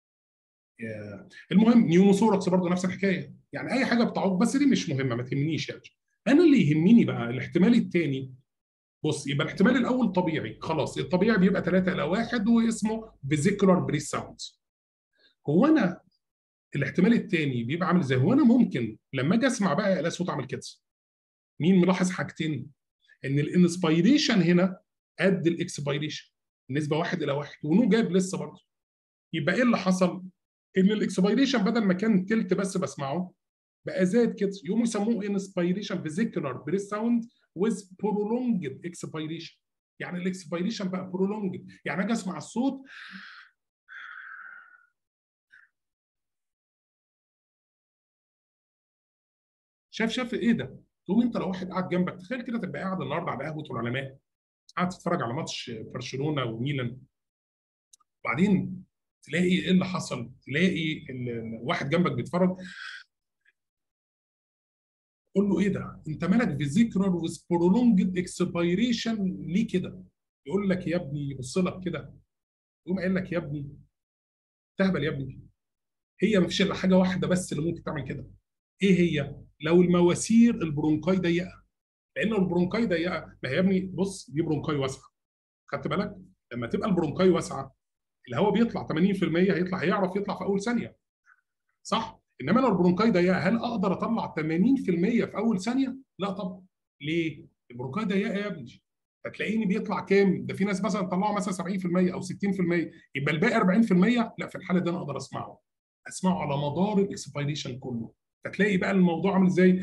المهم نيوموثوركس برضه نفس الحكايه يعني اي حاجه بتعوق بس دي مش مهمه ما تهمنيش يعني انا اللي يهمني بقى الاحتمال الثاني بص يبقى الاحتمال الاول طبيعي خلاص الطبيعي بيبقى 3 الى 1 واسمه فيزيكولار بريس ساوند هو انا الاحتمال الثاني بيبقى عامل ازاي هو انا ممكن لما اجي اسمع بقى الاقي صوت عامل كده مين ملاحظ حاجتين ان الانسبيريشن هنا قد الاكسبيريشن النسبه 1 الى 1 ونو جاب لسه برضه يبقى ايه اللي حصل ان الاكسبيريشن بدل ما كان تلت بس بسمعه بقى زاد كده يقوموا يسموه انسبيريشن فيزيكولار بريس ساوند with prolonged expiration يعني الاكسبيريشن بقى prolonged يعني اجي اسمع الصوت شاف شاف ايه ده؟ تقوم انت لو واحد قاعد جنبك تخيل كده تبقى قاعد النهارده على قهوه العلماء قاعد تتفرج على ماتش برشلونه وميلان وبعدين تلاقي ايه اللي حصل؟ تلاقي واحد جنبك بيتفرج قول له ايه ده؟ انت مالك فيزيكولار وذ برولونجد اكسبيريشن ليه كده؟ يقول لك يا ابني يبص لك كده يقوم قايل لك يا ابني تهبل يا ابني هي ما فيش الا حاجه واحده بس اللي ممكن تعمل كده ايه هي؟ لو المواسير البرونكاي ضيقه لان لو البرونكاي ضيقه ما هي يا ابني بص دي برونكاي واسعه خدت بالك؟ لما تبقى البرونكاي واسعه الهواء بيطلع 80% هيطلع هيعرف يطلع في اول ثانيه صح؟ انما لو البرونكاي ضيقه هل اقدر اطلع 80% في اول ثانيه؟ لا طبعا. ليه؟ البرونكاي ضيقه يا ابني. هتلاقيني بيطلع كام؟ ده في ناس مثلا طلعوا مثلا 70% او 60% يبقى الباقي 40% لا في الحاله دي انا اقدر اسمعه. اسمعه على مدار الاكسبيريشن كله. فتلاقي بقى الموضوع عامل ازاي؟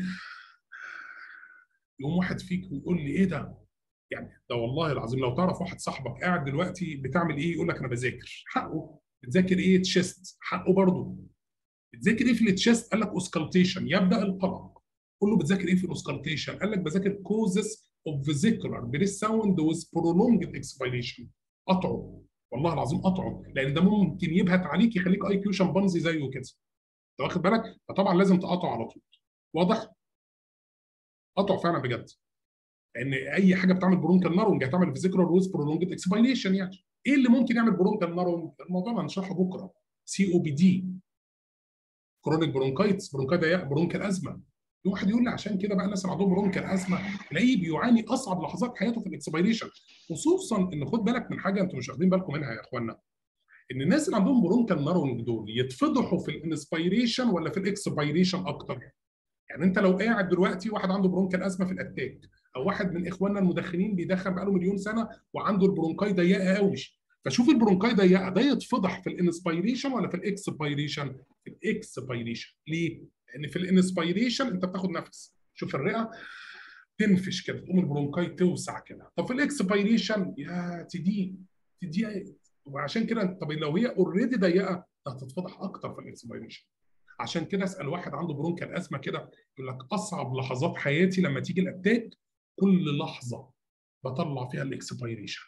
يقوم واحد فيك ويقول لي ايه ده؟ يعني ده والله العظيم لو تعرف واحد صاحبك قاعد دلوقتي بتعمل ايه؟ يقول لك انا بذاكر. حقه. بتذاكر ايه؟ تشيست. حقه برضه. بتذاكر ايه في التشيست؟ قال لك اوسكالتيشن يبدا القلق قول له بتذاكر ايه في الاوسكالتيشن قال لك بذاكر كوزس اوف فيزيكولار بريس ساوند ويز برولونجد اكسبيريشن قطعه والله العظيم قطعه لان ده ممكن يبهت عليك يخليك اي كيو شمبانزي زيه كده انت واخد بالك فطبعا لازم تقطعه على طول واضح قطعه فعلا بجد لان اي حاجه بتعمل برونكال نارونج هتعمل فيزيكولار ويز برولونجد اكسبيريشن يعني ايه اللي ممكن يعمل برونكال نارونج الموضوع ده هنشرحه بكره سي او بي دي كرونيك برونكايتس برونكاي ضيق برونكال ازمه في واحد يقول لي عشان كده بقى الناس اللي عندهم برونكال ازمه تلاقيه بيعاني اصعب لحظات حياته في الاكسبيريشن خصوصا ان خد بالك من حاجه انتم مش واخدين بالكم منها يا اخوانا ان الناس اللي عندهم برونكال نارونج دول يتفضحوا في الانسبيريشن ولا في الاكسبيريشن اكتر يعني انت لو قاعد دلوقتي واحد عنده برونكال ازمه في الاتاك او واحد من اخواننا المدخنين بيدخن بقاله مليون سنه وعنده البرونكاي ضيقه قوي فشوف البرونكاي ضيقه ده يتفضح في الانسبيريشن ولا في الاكسبيريشن في الاكسبيريشن ليه لان في الانسبيريشن انت بتاخد نفس شوف الرئه تنفش كده تقوم البرونكاي توسع كده طب في الاكسبيريشن يا تضيق تضيق وعشان كده طب لو هي اوريدي ضيقه هتتفضح اكتر في الاكسبيريشن عشان كده اسال واحد عنده برونكال ازمه كده يقول لك اصعب لحظات حياتي لما تيجي الاتاك كل لحظه بطلع فيها الاكسبيريشن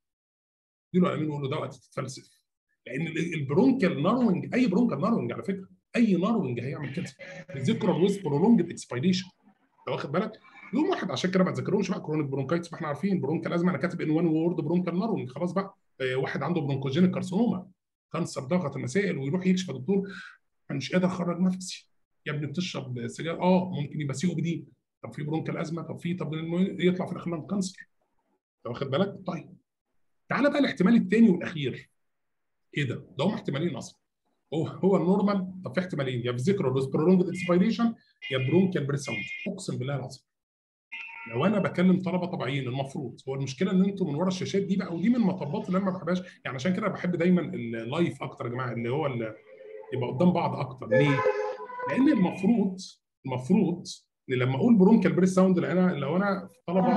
له امين يقول له ده وقت تتفلسف لان البرونكال ناروينج اي برونكال ناروينج على فكره اي ناروينج هيعمل كده ذكرى ويز برولونجد اكسبيريشن انت واخد بالك يوم واحد عشان كده ما تذاكروش بقى كرونيك برونكايتس ما احنا عارفين برونكال ازمه انا كاتب ان وان وورد برونكال ناروينج خلاص بقى واحد عنده برونكوجينيك كارسينوما كانسر ضغط المسائل ويروح يكشف يا دكتور انا مش قادر اخرج نفسي يا ابني بتشرب سجاير اه ممكن يبقى سي او بي دي طب في برونكال ازمه طب في طب يطلع في الاخر لهم كانسر انت واخد بالك طيب تعالى بقى الاحتمال الثاني والاخير ايه ده؟ ده هم احتمالين اصلا هو هو النورمال طب في احتمالين يا فيزيكولار برولونجد اكسبيريشن يا برونكال بريس ساوند اقسم بالله العظيم لو انا بكلم طلبه طبيعيين المفروض هو المشكله ان انتم من ورا الشاشات دي بقى ودي من المطبات اللي انا ما بحبهاش يعني عشان كده بحب دايما اللايف اكتر يا جماعه اللي هو اللي يبقى قدام بعض اكتر ليه؟ لان المفروض المفروض ان لما اقول برونكال بريس ساوند لو انا لو انا طلبه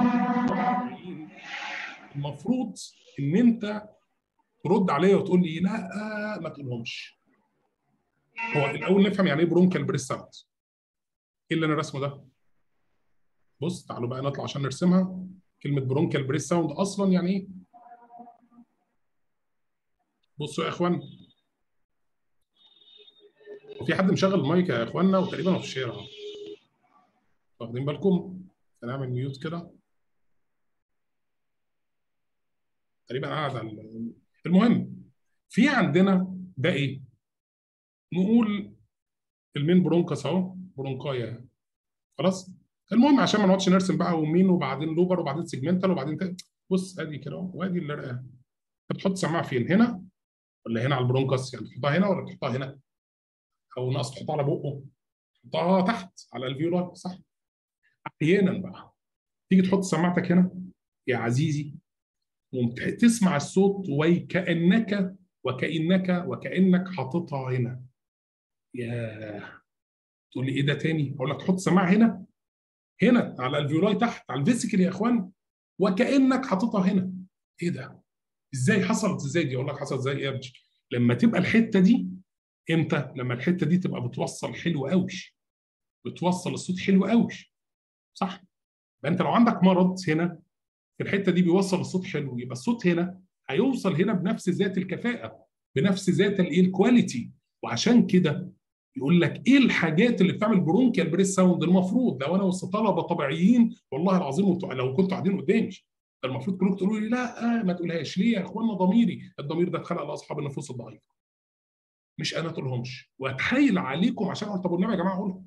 المفروض ان انت ترد عليا وتقول لي لا ما تقولهمش هو الاول نفهم يعني ايه برونكال بريس ساوند ايه اللي انا رسمه ده بص تعالوا بقى نطلع عشان نرسمها كلمه برونكال بريس ساوند اصلا يعني ايه بصوا يا اخوان وفي حد مشغل المايك يا اخوانا وتقريبا هو في الشارع واخدين بالكم هنعمل ميوت كده تقريبا قاعد على المهم في عندنا ده ايه؟ نقول المين برونكاس اهو برونكايا خلاص؟ المهم عشان ما نقعدش نرسم بقى ومين وبعدين لوبر وبعدين سيجمنتال وبعدين تاني. بص ادي كده وادي الرئه انت بتحط سماعه فين؟ هنا ولا هنا على البرونكاس؟ يعني تحطها هنا ولا تحطها هنا؟ او ناقص تحطها على بقه تحطها تحت على الفيولا صح؟ احيانا بقى تيجي تحط سماعتك هنا يا عزيزي وتسمع الصوت وكأنك وكأنك وكأنك حاططها هنا يا تقول لي ايه ده تاني اقول لك تحط سماعه هنا هنا على الفيولاي تحت على الفيسيكل يا اخوان وكأنك حاططها هنا ايه ده ازاي حصلت ازاي دي اقول لك حصلت ازاي يا ابني لما تبقى الحته دي امتى لما الحته دي تبقى بتوصل حلو قوي بتوصل الصوت حلو قوي صح فانت لو عندك مرض هنا في الحته دي بيوصل الصوت حلو يبقى الصوت هنا هيوصل هنا بنفس ذات الكفاءه بنفس ذات الايه الكواليتي وعشان كده يقول لك ايه الحاجات اللي بتعمل برونكيال بريس ساوند المفروض لو انا وسط طلبه طبيعيين والله العظيم لو كنتوا قاعدين قدامي المفروض كلكم تقولوا لي لا ما تقولهاش ليه يا اخوانا ضميري الضمير ده اتخلق لاصحاب النفوس الضعيفه مش انا تقولهمش واتحايل عليكم عشان طب والنبي يا جماعه قولها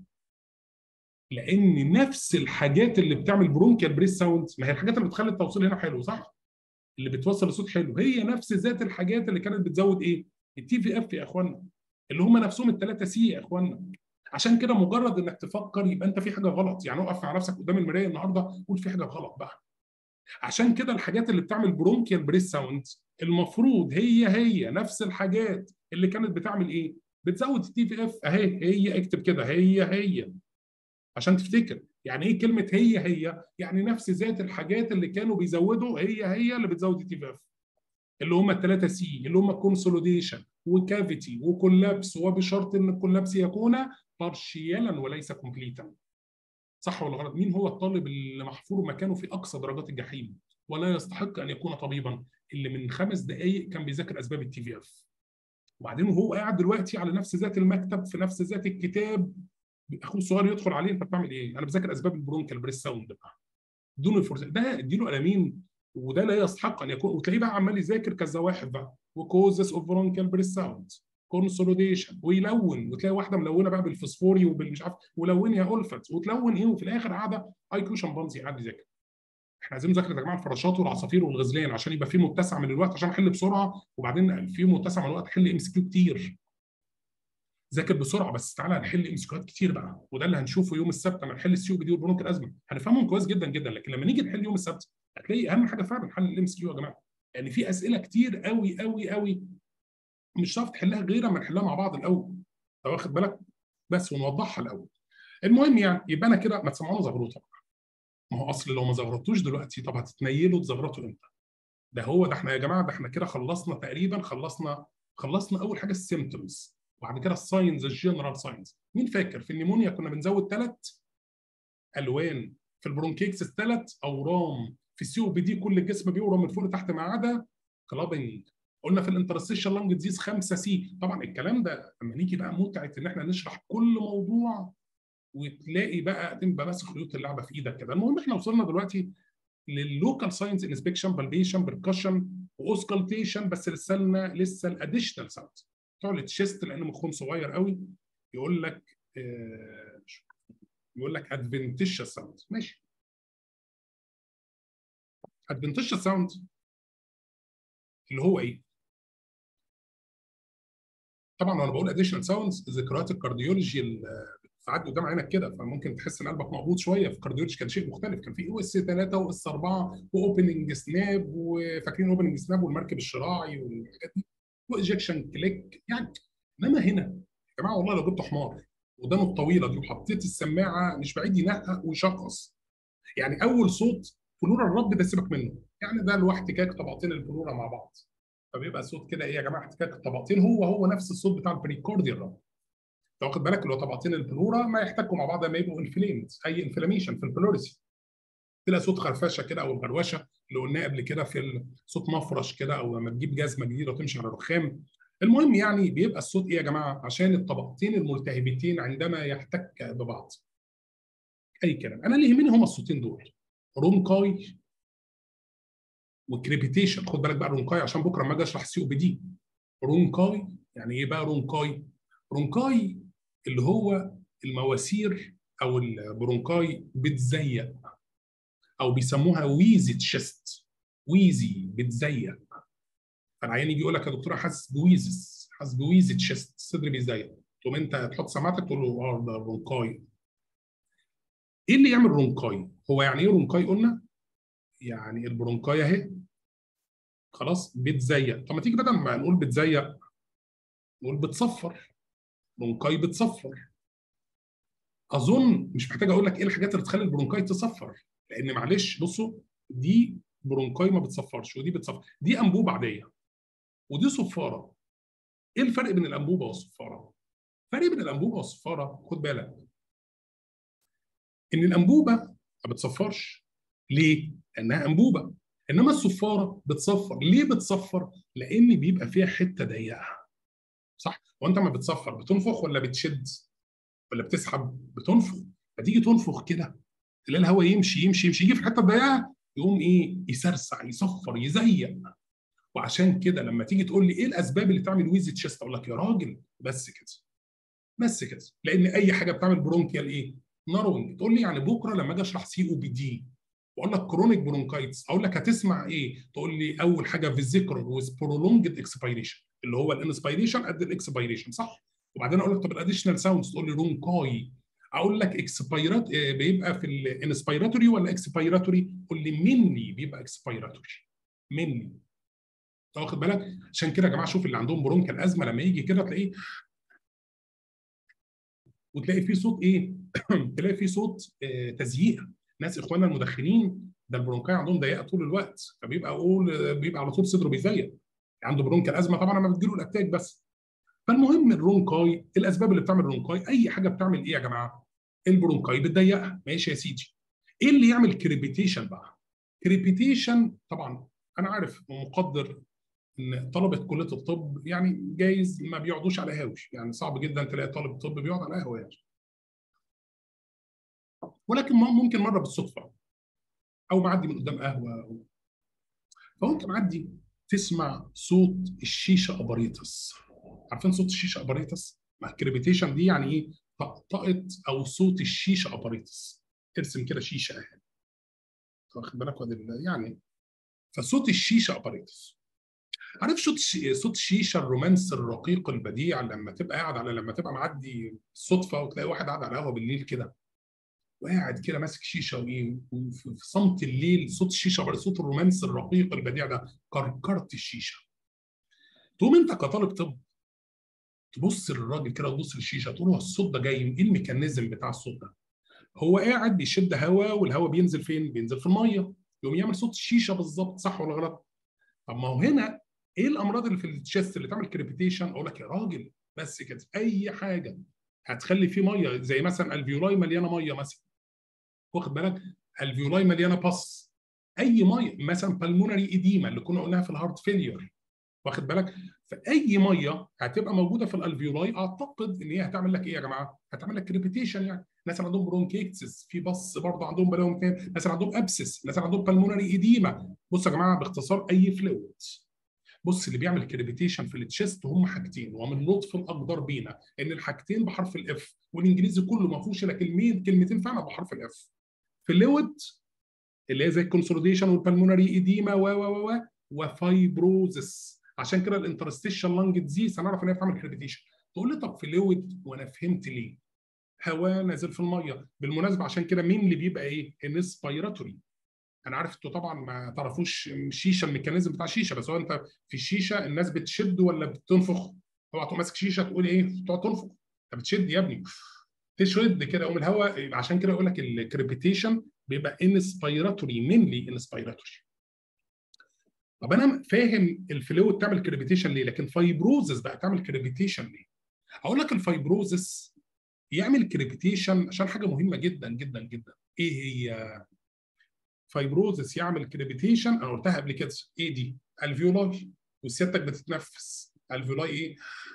لان نفس الحاجات اللي بتعمل برونكيال بريس ساوند ما هي الحاجات اللي بتخلي التوصيل هنا حلو صح؟ اللي بتوصل الصوت حلو هي نفس ذات الحاجات اللي كانت بتزود ايه؟ التي في اف يا اخوانا اللي هم نفسهم الثلاثه سي يا اخوانا عشان كده مجرد انك تفكر يبقى انت في حاجه غلط يعني اقف مع نفسك قدام المرايه النهارده قول في حاجه غلط بقى عشان كده الحاجات اللي بتعمل برونكيال بريس ساوند المفروض هي هي نفس الحاجات اللي كانت بتعمل ايه؟ بتزود التي في اف اهي هي اكتب كده هي هي عشان تفتكر يعني ايه كلمه هي هي يعني نفس ذات الحاجات اللي كانوا بيزودوا هي هي اللي بتزود التي في اف اللي هم الثلاثه سي اللي هم كونسوليديشن وكافيتي وكولابس وبشرط ان الكولابس يكون بارشيالا وليس كومبليتا صح ولا غلط مين هو الطالب اللي محفور مكانه في اقصى درجات الجحيم ولا يستحق ان يكون طبيبا اللي من خمس دقائق كان بيذاكر اسباب التي في اف وبعدين وهو قاعد دلوقتي على نفس ذات المكتب في نفس ذات الكتاب اخوه الصغير يدخل عليه انت بتعمل ايه؟ انا بذاكر اسباب البرونكال بريس ساوند بدون الفرصه ده اديله قلمين وده لا يستحق ان يكون وتلاقيه بقى عمال يذاكر كذا واحد بقى وكوزس اوف برونكال بريس ساوند كونسوليديشن ويلون وتلاقي واحده ملونه بقى بالفوسفوري وبالمش عارف ولون يا الفت وتلون ايه وفي الاخر قاعده اي كيو شمبانزي قاعد يذاكر احنا عايزين نذاكر يا جماعه الفراشات والعصافير والغزلان عشان يبقى في متسع من الوقت عشان احل بسرعه وبعدين في متسع من الوقت حل ام اس كيو كتير ذاكر بسرعه بس تعالى نحل ام اس كيوهات كتير بقى وده اللي هنشوفه يوم السبت لما نحل السي او بي دي والبرونك الازمه هنفهمهم كويس جدا جدا لكن لما نيجي نحل يوم السبت هتلاقي اهم حاجه فعلا حل الام اس كيو يا جماعه يعني في اسئله كتير قوي قوي قوي مش هتعرف تحلها غير اما نحلها مع بعض الاول انت واخد بالك بس ونوضحها الاول المهم يعني يبقى انا كده ما تسمعونا زغروطه ما هو اصل لو ما زغرطوش دلوقتي طب هتتنيلوا تزغرطوا امتى؟ ده هو ده احنا يا جماعه ده احنا كده خلصنا تقريبا خلصنا خلصنا اول حاجه السيمتومز وبعد كده الساينز الجنرال ساينز مين فاكر في النيمونيا كنا بنزود ثلاث الوان في البرونكيكس ثلاث اورام في السي او بي دي كل الجسم بيورم من فوق لتحت ما عدا كلابنج قلنا في الانترستيشن لانج ديزيز 5 سي طبعا الكلام ده لما نيجي بقى متعه ان احنا نشرح كل موضوع وتلاقي بقى تبقى ماسك خيوط اللعبه في ايدك كده المهم احنا وصلنا دلوقتي لللوكال ساينس انسبكشن بالبيشن بركشن واوسكالتيشن بس لسه لنا لسه الاديشنال ساوند بتوع التشيست لان مخهم صغير قوي يقول لك آه يقول لك ادفنتيشال ساوند ماشي ادفنتيشال ساوند اللي هو ايه؟ طبعا وانا بقول اديشنال ساوندز ذكريات الكارديولوجي تعدي قدام عينك كده فممكن تحس ان قلبك مقبوض شويه في الكارديولوجي كان شيء مختلف كان في او اس 3 واو اس 4 واوبننج سناب وفاكرين اوبننج سناب والمركب الشراعي والحاجات دي واجكشن كليك يعني انما هنا يا جماعه والله لو جبت حمار ودانه الطويله دي وحطيت السماعه مش بعيد ينقق ويشخص يعني اول صوت فلورا الرب ده سيبك منه يعني ده له احتكاك طبقتين الفلورا مع بعض فبيبقى صوت كده ايه يا جماعه احتكاك الطبقتين هو هو نفس الصوت بتاع البريكورديال الرب انت واخد بالك اللي هو طبقتين البلورا ما يحتكوا مع بعض لما يبقوا انفليمد اي انفلاميشن في البلوريسي تلاقي صوت خرفشه كده او الغروشه اللي قلناه قبل كده في صوت مفرش كده او لما تجيب جزمه جديده وتمشي على رخام المهم يعني بيبقى الصوت ايه يا جماعه عشان الطبقتين الملتهبتين عندما يحتك ببعض اي كلام انا اللي يهمني هما الصوتين دول رونكاي وكريبيتيشن خد بالك بقى رونكاي عشان بكره لما اجي اشرح سي او بي دي رونكاي يعني ايه بقى رونكاي رونكاي اللي هو المواسير او البرونكاي بتزيق او بيسموها ويزي تشيست ويزي بتزيق فالعيان يجي يقول لك يا دكتور حاسس بويزس حاسس بويزي تشيست الصدر بيزيق تقوم انت تحط سماعتك تقول له اه ده رونكاي ايه اللي يعمل رونكاي؟ هو يعني ايه رونكاي قلنا؟ يعني البرونكاي اهي خلاص بتزيق طب ما تيجي بدل ما نقول بتزيق نقول بتصفر برونكاي بتصفر اظن مش محتاج اقول لك ايه الحاجات اللي تخلي البرونكاي تصفر لان معلش بصوا دي برونكاي ما بتصفرش ودي بتصفر دي انبوبه عاديه ودي صفاره ايه الفرق بين الانبوبه والصفاره الفرق بين الانبوبه والصفاره خد بالك ان الانبوبه ما بتصفرش ليه لانها انبوبه انما الصفاره بتصفر ليه بتصفر لان بيبقى فيها حته ضيقه صح وانت ما بتصفر بتنفخ ولا بتشد ولا بتسحب بتنفخ فتيجي تنفخ كده تلاقي الهواء يمشي يمشي يمشي يجي في الحته الضيقه يقوم ايه يسرسع يصفر يزيق وعشان كده لما تيجي تقول لي ايه الاسباب اللي تعمل ويزي تشيست اقول لك يا راجل بس كده بس كده لان اي حاجه بتعمل برونكيال ايه ناروينج تقول لي يعني بكره لما اجي اشرح سي او بي دي واقول لك كرونيك برونكايتس اقول لك هتسمع ايه تقول لي اول حاجه فيزيكر ويز برولونجد اكسبيريشن اللي هو الانسبيريشن قد الاكسبيريشن صح وبعدين اقول لك طب الاديشنال ساوندز تقول لي رونكاي اقول لك اكسبيرات بيبقى في الانسبيراتوري ولا اكسبيراتوري قول لي مني بيبقى اكسبيراتوري مني انت واخد بالك عشان كده يا جماعه شوف اللي عندهم برونكال ازمه لما يجي كده تلاقيه وتلاقي فيه صوت ايه تلاقي فيه صوت آه تزييق ناس اخواننا المدخنين ده البرونكاي عندهم ضيقه طول الوقت فبيبقى اقول بيبقى على طول صدره بيزيق عنده برونكال ازمه طبعا لما بتجيله الاتاك بس فالمهم الرونكاي الاسباب اللي بتعمل الرونكاي اي حاجه بتعمل ايه يا جماعه البرونكاي بتضيقها ماشي يا سيدي ايه اللي يعمل كريبيتيشن بقى كريبيتيشن طبعا انا عارف ومقدر ان طلبه كليه الطب يعني جايز ما بيقعدوش على قهاوي يعني صعب جدا تلاقي طالب طب بيقعد على قهوه يعني ولكن ممكن مره بالصدفه او معدي من قدام قهوه فوانت معدي تسمع صوت الشيشه اباريتس عارفين صوت الشيشه اباريتس؟ مع الكريبيتيشن دي يعني ايه؟ طقطقه او صوت الشيشه اباريتس ارسم كده شيشه اهي واخد بالك يعني فصوت الشيشه اباريتس عارف صوت صوت الشيشه الرومانس الرقيق البديع لما تبقى قاعد على لما تبقى معدي صدفه وتلاقي واحد قاعد على قهوه بالليل كده وقاعد كده ماسك شيشه وايه وفي صمت الليل صوت الشيشه صوت الرومانس الرقيق البديع ده كركره الشيشه تقوم انت كطالب طب تبص للراجل كده وتبص للشيشه تقول هو الصوت ده جاي ايه الميكانيزم بتاع الصوت ده هو قاعد بيشد هواء والهواء بينزل فين بينزل في الميه يقوم يعمل صوت الشيشه بالظبط صح ولا غلط طب ما هو هنا ايه الامراض اللي في التشيست اللي تعمل كريبيتيشن اقول لك يا راجل بس كده اي حاجه هتخلي فيه ميه زي مثلا الفيولاي مليانه ميه مثلا واخد بالك الفيولاي مليانه باس اي ميه مثلا بالمونري ايديما اللي كنا قلناها في الهارت فيلير واخد بالك فاي ميه هتبقى موجوده في الالفيولاي اعتقد ان هي هتعمل لك ايه يا جماعه هتعمل لك كريبيتيشن يعني ناس عندهم برونكيتس في بص برضه عندهم بلاهم اثنين ناس عندهم ابسس ناس عندهم بالمونري ايديما بصوا يا جماعه باختصار اي فلويد بص اللي بيعمل كريبيتيشن في التشيست هم حاجتين ومن لطف الاقدار بينا ان الحاجتين بحرف الاف والانجليزي كله ما فيهوش الا كلمين كلمتين فعلا بحرف الاف فلويد اللي هي زي الكونسوليديشن والبلمونري ايديما و و و وفايبروزس عشان كده الانترستيشن لانج ديزيز هنعرف ان هي بتعمل كريبيتيشن تقول لي طب فلويد وانا فهمت ليه هواء نازل في الميه بالمناسبه عشان كده مين اللي بيبقى ايه انسبيراتوري انا عارف انتوا طبعا ما تعرفوش شيشه الميكانيزم بتاع الشيشه بس هو انت في الشيشه الناس بتشد ولا بتنفخ اوعى تقوم ماسك شيشه تقول ايه تقعد تنفخ انت بتشد يا ابني تشد كده يقوم الهواء عشان كده يقول لك الكريبيتيشن بيبقى انسبيراتوري مينلي انسبيراتوري طب انا فاهم الفلويد تعمل كريبيتيشن ليه لكن فايبروزس بقى تعمل كريبيتيشن ليه هقول لك الفايبروزس يعمل كريبيتيشن عشان حاجه مهمه جدا جدا جدا ايه هي فايبروزس يعمل كريبيتيشن انا قلتها قبل كده ايه دي الفيولاي وسيادتك بتتنفس الفيولاي ايه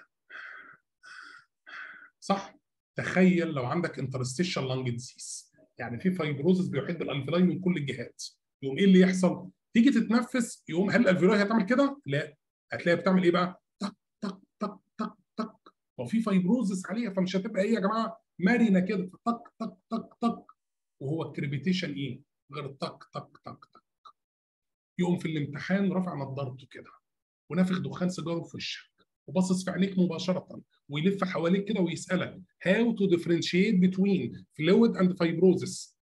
صح تخيل لو عندك انترستيشال لانج ديزيز يعني في فايبروزس بيحد الالفيولاي من كل الجهات يقوم ايه اللي يحصل تيجي تتنفس يقوم هل الالفيولاي هتعمل كده لا هتلاقيها بتعمل ايه بقى تك تك تك تك تك هو في فايبروزس عليها فمش هتبقى ايه يا جماعه مرنه كده تك تك تك تك وهو الكريبيتيشن ايه غير تك تك تك تك يقوم في الامتحان رافع نظارته كده ونافخ دخان سيجاره في وشك وباصص في عينيك مباشره ويلف حواليك كده ويسالك how to differentiate between fluid and fibrosis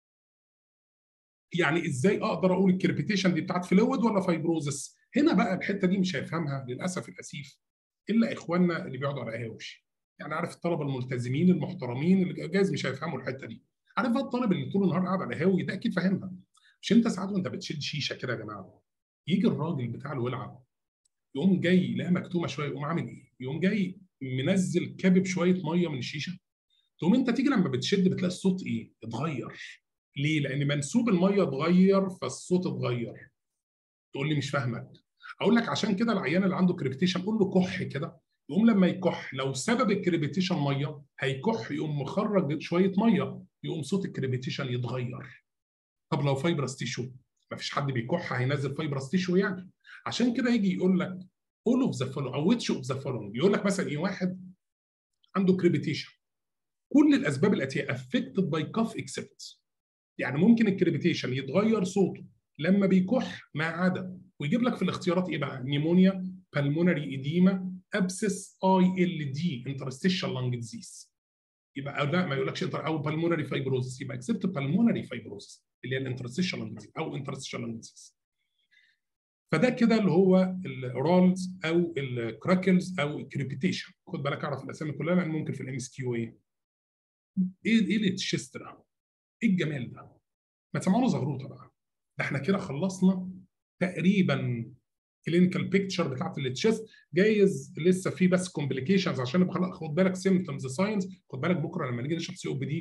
يعني ازاي اقدر اقول الكريبيتيشن دي بتاعت فلويد ولا فايبروزس هنا بقى الحته دي مش هيفهمها للاسف الاسيف الا اخواننا اللي بيقعدوا على قهاوي يعني عارف الطلبه الملتزمين المحترمين اللي جايز مش هيفهموا الحته دي عارف بقى الطالب اللي طول النهار قاعد على قهاوي ده اكيد فاهمها مش انت ساعات وانت بتشد شيشه كده يا جماعه يجي الراجل بتاع الولعه يقوم جاي يلاقيها مكتومه شويه يقوم عامل ايه؟ يقوم جاي منزل كابب شويه ميه من الشيشه تقوم انت تيجي لما بتشد بتلاقي الصوت ايه؟ اتغير ليه؟ لان منسوب الميه اتغير فالصوت اتغير تقول لي مش فاهمك اقول لك عشان كده العيان اللي عنده كريبيتيشن قول له كح كده يقوم لما يكح لو سبب الكريبيتيشن ميه هيكح يقوم مخرج شويه ميه يقوم صوت الكريبيتيشن يتغير طب لو فايبرس تيشو مفيش حد بيكح هينزل فايبرس تيشو يعني عشان كده يجي يقول لك all of the following او which of the following يقول لك مثلا ايه واحد عنده كريبيتيشن كل الاسباب الاتيه affected by cough except يعني ممكن الكريبيتيشن يتغير صوته لما بيكح ما عدا ويجيب لك في الاختيارات ايه بقى نيمونيا بالمونري ايديما ابسس اي ال دي انترستيشال لانج ديزيز يبقى لا ما يقولكش او بالمونري فايبروزس يبقى اكسبت بالمونري فايبروزس اللي هي الانترستيشال لانج ديزيز او انترستيشال لانج ديزيز فده كده اللي هو الرولز او الكراكلز او الكريبيتيشن خد بالك اعرف الاسامي كلها لان ممكن في الام اس كيو ايه ايه ايه التشيست ده؟ ايه الجمال ده؟ ما تسمعونا زغروطه بقى ده احنا كده خلصنا تقريبا كلينيكال بيكتشر بتاعت التشيست جايز لسه في بس كومبليكيشنز عشان نبقى خد بالك سيمتومز ساينز خد بالك بكره لما نيجي نشرح سي او بي دي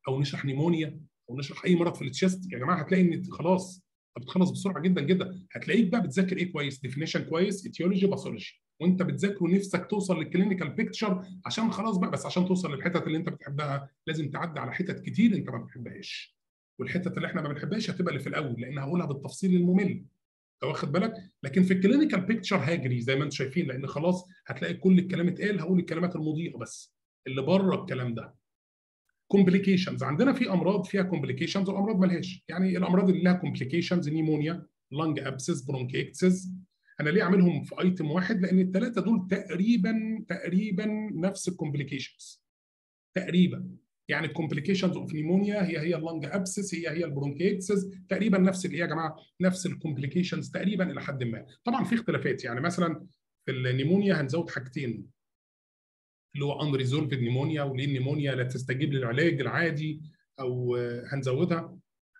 او نشرح نيمونيا او نشرح اي مرض في التشست يا جماعه هتلاقي ان خلاص انت بتخلص بسرعه جدا جدا هتلاقيك بقى بتذاكر ايه كويس ديفينيشن كويس اتيولوجي باثولوجي وانت بتذاكر ونفسك توصل للكلينيكال بيكتشر عشان خلاص بقى بس عشان توصل للحتت اللي انت بتحبها لازم تعدي على حتت كتير انت ما بتحبهاش والحتت اللي احنا ما بنحبهاش هتبقى اللي في الاول لان هقولها بالتفصيل الممل انت واخد بالك لكن في الكلينيكال بيكتشر هاجري زي ما انتم شايفين لان خلاص هتلاقي كل الكلام اتقال هقول الكلمات المضيئه بس اللي بره الكلام ده كومبليكيشنز عندنا في امراض فيها كومبليكيشنز وامراض ملهاش يعني الامراض اللي لها كومبليكيشنز نيمونيا لانج ابسس برونكيكتسز انا ليه اعملهم في ايتم واحد لان الثلاثه دول تقريبا تقريبا نفس الكومبليكيشنز تقريبا يعني الكومبليكيشنز اوف نيمونيا هي هي اللانج ابسس هي هي البرونكيكسز تقريبا نفس الايه يا جماعه نفس الكومبليكيشنز تقريبا الى حد ما طبعا في اختلافات يعني مثلا في النيمونيا هنزود حاجتين اللي هو ان ريزولفد نيمونيا وليه النيمونيا لا تستجيب للعلاج العادي او هنزودها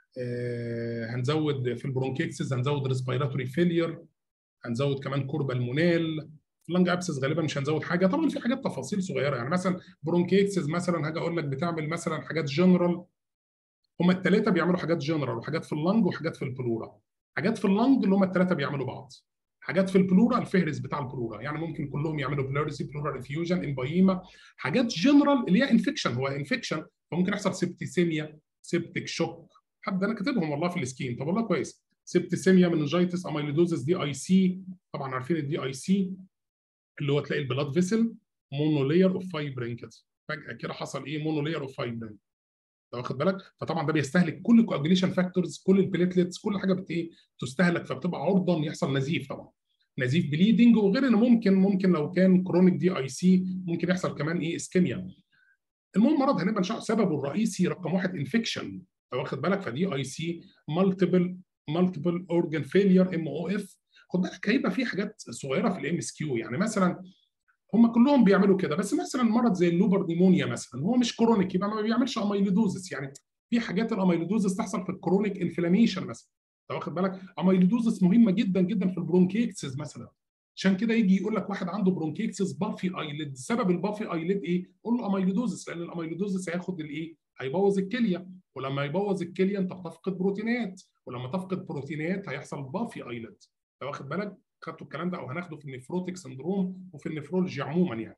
هنزود في البرونكيكسز هنزود ريسبيراتوري فيلير هنزود كمان كوربا المونال في اللانج ابسس غالبا مش هنزود حاجه طبعا في حاجات تفاصيل صغيره يعني مثلا برونكيكسز مثلا هاجي اقول لك بتعمل مثلا حاجات جنرال هم الثلاثه بيعملوا حاجات جنرال وحاجات في اللنج وحاجات في البلورا حاجات في اللنج اللي هم الثلاثه بيعملوا بعض حاجات في البلورا الفهرس بتاع البلورا يعني ممكن كلهم يعملوا بلورسي بلورا ريفيوجن امبايما حاجات جنرال اللي هي انفكشن هو انفكشن فممكن يحصل سبتيسيميا سيبتيك شوك حد انا كاتبهم والله في السكيم طب والله كويس سبتيسيميا مننجيتس اميلودوزس دي اي سي طبعا عارفين الدي اي سي اللي هو تلاقي البلاد فيسل مونولير اوف فايبرين كده فجاه كده حصل ايه مونولير اوف فايبرين انت واخد بالك فطبعا ده بيستهلك كل الكواجوليشن فاكتورز كل البليتلتس كل حاجه بت ايه تستهلك فبتبقى عرضه ان يحصل نزيف طبعا نزيف بليدنج وغير ان ممكن ممكن لو كان كرونيك دي اي سي ممكن يحصل كمان ايه اسكيميا المهم مرض هنبقى نشرح سببه الرئيسي رقم واحد انفكشن انت واخد بالك فدي اي سي مالتيبل مالتيبل اورجان فيلير ام او اف خد بالك هيبقى في حاجات صغيره في الام اس كيو يعني مثلا هم كلهم بيعملوا كده بس مثلا مرض زي اللوبر نيمونيا مثلا هو مش كرونيك يبقى ما بيعملش اميلودوزس يعني في حاجات الاميلودوزس تحصل في الكرونيك انفلاميشن مثلا انت واخد بالك اميلودوزس مهمه جدا جدا في البرونكيكسس مثلا عشان كده يجي يقول لك واحد عنده برونكيكسس بافي ايليد سبب البافي ايليد ايه؟ قول له اميلودوزس لان الاميلودوزس هياخد الايه؟ هيبوظ الكليه ولما يبوظ الكليه انت بتفقد بروتينات ولما تفقد بروتينات هيحصل بافي ايليد انت واخد بالك؟ خدتوا الكلام ده او هناخده في النفروتيك سندروم وفي النفرولوجي عموما يعني.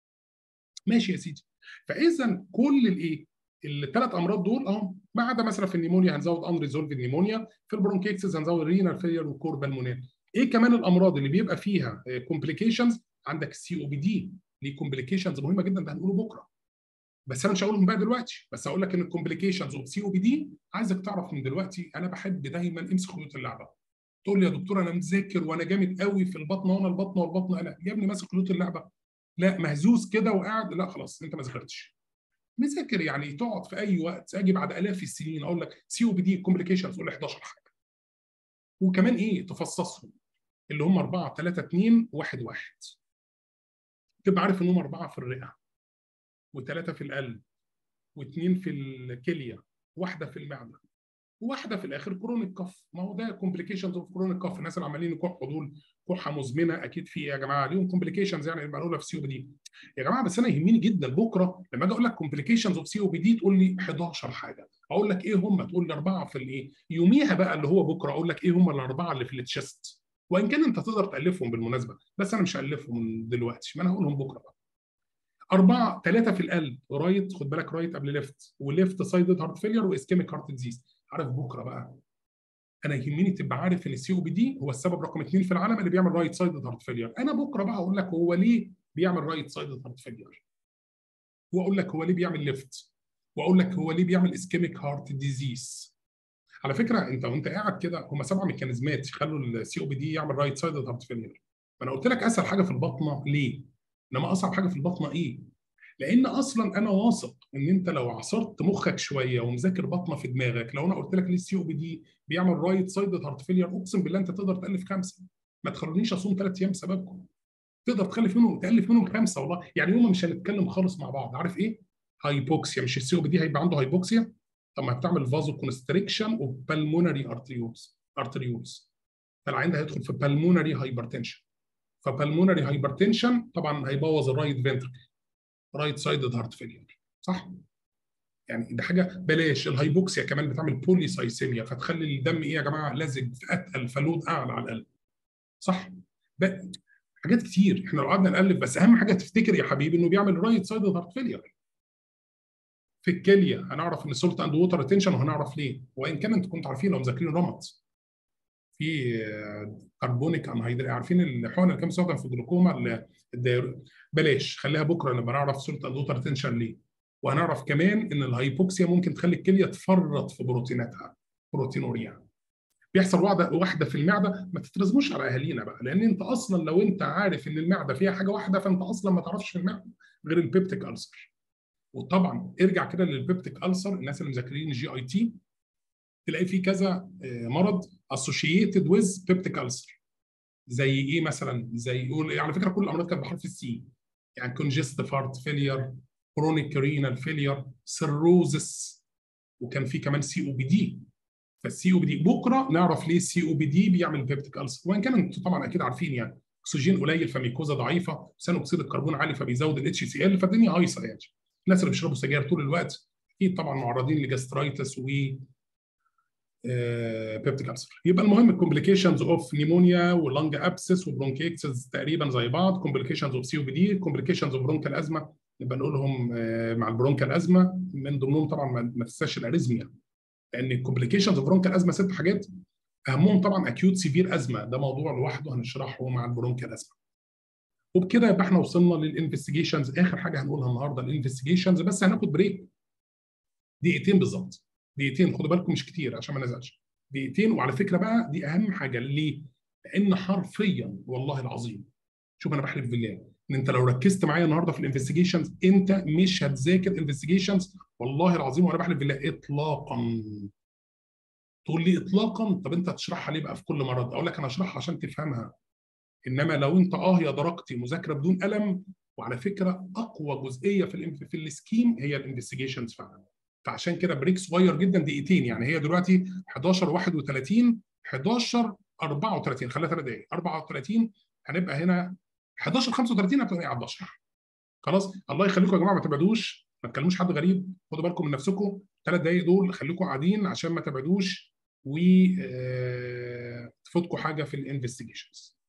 ماشي يا سيدي. فاذا كل الايه؟ الثلاث امراض دول اهو ما عدا مثلا في النيمونيا هنزود ان ريزولفد نيمونيا في البرونكيكسس هنزود رينال فيلير وكوربالمونال ايه كمان الامراض اللي بيبقى فيها كومبليكيشنز عندك السي او بي دي ليه كومبليكيشنز مهمه جدا ده هنقوله بكره بس انا مش هقولهم بقى دلوقتي بس هقول لك ان الكومبليكيشنز اوف سي او بي دي عايزك تعرف من دلوقتي انا بحب دايما امسك خيوط اللعبه تقول لي يا دكتور انا مذاكر وانا جامد قوي في البطن وانا البطن والبطن انا يا ابني ماسك خيوط اللعبه لا مهزوز كده وقاعد لا خلاص انت ما ذاكرتش مذاكر يعني تقعد في اي وقت اجي بعد الاف السنين اقول لك سي او بي دي كومبليكيشنز قول لي 11 حاجه وكمان ايه تفصصهم اللي هم 4 3 2 1 1 تبقى عارف ان هم اربعه في الرئه وثلاثه في القلب واثنين في الكليه واحده في المعده وواحده في الاخر كرونيك كف ما هو ده كومبليكيشنز اوف كرونيك كف الناس اللي عمالين يكحوا دول كحه مزمنه اكيد في يا جماعه ليهم كومبليكيشنز يعني المعلومه في سي او بي دي يا جماعه بس انا يهمني جدا بكره لما اجي اقول لك كومبليكيشنز اوف سي او بي دي تقول لي 11 حاجه اقول لك ايه هم تقول لي اربعه في الايه يوميها بقى اللي هو بكره اقول لك ايه هم الاربعه اللي في التشست وان كان انت تقدر تالفهم بالمناسبه بس انا مش هالفهم دلوقتي ما انا هقولهم بكره بقى أربعة ثلاثة في القلب رايت خد بالك رايت قبل ليفت وليفت سايدد هارت فيلير واسكيميك هارت ديزيز عارف بكره بقى انا يهمني تبقى عارف ان السي او بي دي هو السبب رقم اثنين في العالم اللي بيعمل رايت سايدد هارت فيلير انا بكره بقى اقول لك هو ليه بيعمل رايت سايدد هارت فيلير واقول لك هو ليه بيعمل ليفت واقول لك هو ليه بيعمل اسكيميك هارت ديزيز على فكره انت وانت قاعد كده هم سبع ميكانيزمات يخلوا السي او بي دي يعمل رايت سايدد هارت فيلير فانا قلت لك اسهل حاجه في البطنه ليه؟ انما اصعب حاجه في البطنه ايه؟ لان اصلا انا واثق ان انت لو عصرت مخك شويه ومذاكر بطنه في دماغك لو انا قلت لك ليه السي او بي دي بيعمل رايت سايدد هارت فيلير اقسم بالله انت تقدر تالف خمسه ما تخلونيش اصوم ثلاث ايام بسببكم تقدر تخلف منهم تالف منهم خمسه والله يعني يوم مش هنتكلم خالص مع بعض عارف ايه؟ هايبوكسيا مش السي او بي دي هيبقى عنده هايبوكسيا طب ما بتعمل فازو كونستريكشن اوف بالمونري ارتريولز ارتريولز فالعين ده هيدخل في بالمونري هايبرتنشن فبالمونري هايبرتنشن طبعا هيبوظ الرايت فنتركل رايت سايدد هارت فيلير صح؟ يعني ده حاجه بلاش الهايبوكسيا كمان بتعمل بوليسايسيميا فتخلي الدم ايه يا جماعه لازق في اتقل فلود اعلى على القلب صح؟ ده حاجات كتير احنا لو قعدنا نقلب بس اهم حاجه تفتكر يا حبيبي انه بيعمل رايت سايد هارت فيلير في الكليه هنعرف ان سولت اند ووتر ريتنشن وهنعرف ليه وان كان انتوا كنتوا عارفين لو مذاكرين روماتس في كربونيك انهيدريت عارفين الحقن اللي كان بيستخدم في الجلوكوما الدير... بلاش خليها بكره نبقى نعرف سولت اند ووتر ريتنشن ليه وهنعرف كمان ان الهايبوكسيا ممكن تخلي الكليه تفرط في بروتيناتها بروتينوريا بيحصل واحده واحده في المعده ما تترزموش على اهالينا بقى لان انت اصلا لو انت عارف ان المعده فيها حاجه واحده فانت اصلا ما تعرفش في المعده غير البيبتيك ألسر وطبعا ارجع كده للبيبتيك ألسر الناس اللي مذاكرين جي اي تي تلاقي فيه كذا مرض اسوشيتد ويز بيبتيك ألسر زي ايه مثلا زي يقول على فكره كل الامراض كانت بحرف السي يعني كونجستيف هارت فيلير كرونيك رينال فيلير سيروزس وكان في كمان سي او بي دي فالسي او بي دي بكره نعرف ليه السي او بي دي بيعمل بيبتيك ألسر وان كان انتوا طبعا اكيد عارفين يعني اكسجين قليل فميكوزا ضعيفه ثاني اكسيد الكربون عالي فبيزود الاتش سي ال فالدنيا هايصه يعني الناس اللي بيشربوا سجاير طول الوقت اكيد طبعا معرضين لجاسترايتس و بيبتيك ألسر يبقى المهم الكومبليكيشنز اوف نيمونيا ولانج ابسس وبرونكيكسس تقريبا زي بعض كومبليكيشنز اوف سي او بي دي كومبليكيشنز اوف برونكال ازمه نبقى نقولهم مع البرونكال ازمه من ضمنهم طبعا ما تنساش الاريزميا لان الكومبليكيشنز اوف برونكال ازمه ست حاجات اهمهم طبعا اكيوت سيفير ازمه ده موضوع لوحده هنشرحه مع البرونكال ازمه وبكده يبقى احنا وصلنا للانفستيجيشنز اخر حاجه هنقولها النهارده الانفستيجيشنز بس هناخد بريك دقيقتين بالظبط دقيقتين خدوا بالكم مش كتير عشان ما نزعلش دقيقتين وعلى فكره بقى دي اهم حاجه ليه؟ لان حرفيا والله العظيم شوف انا بحلف بالله ان انت لو ركزت معايا النهارده في الانفستيجيشنز انت مش هتذاكر انفستيجيشنز والله العظيم وانا بحلف بالله اطلاقا تقول لي اطلاقا طب انت هتشرحها ليه بقى في كل مره اقول لك انا اشرحها عشان تفهمها انما لو انت اه يا درجتي مذاكره بدون قلم وعلى فكره اقوى جزئيه في في السكيم هي الانفستيجيشنز فعلا فعشان كده بريك صغير جدا دقيقتين يعني هي دلوقتي 11 31 11 34 خليها ثلاث دقائق 34 هنبقى هنا 11 35 هتبقى على 11 خلاص الله يخليكم يا جماعه ما تبعدوش ما تكلموش حد غريب خدوا بالكم من نفسكم ثلاث دقائق دول خليكم قاعدين عشان ما تبعدوش و تفوتكم حاجه في الانفستيجيشنز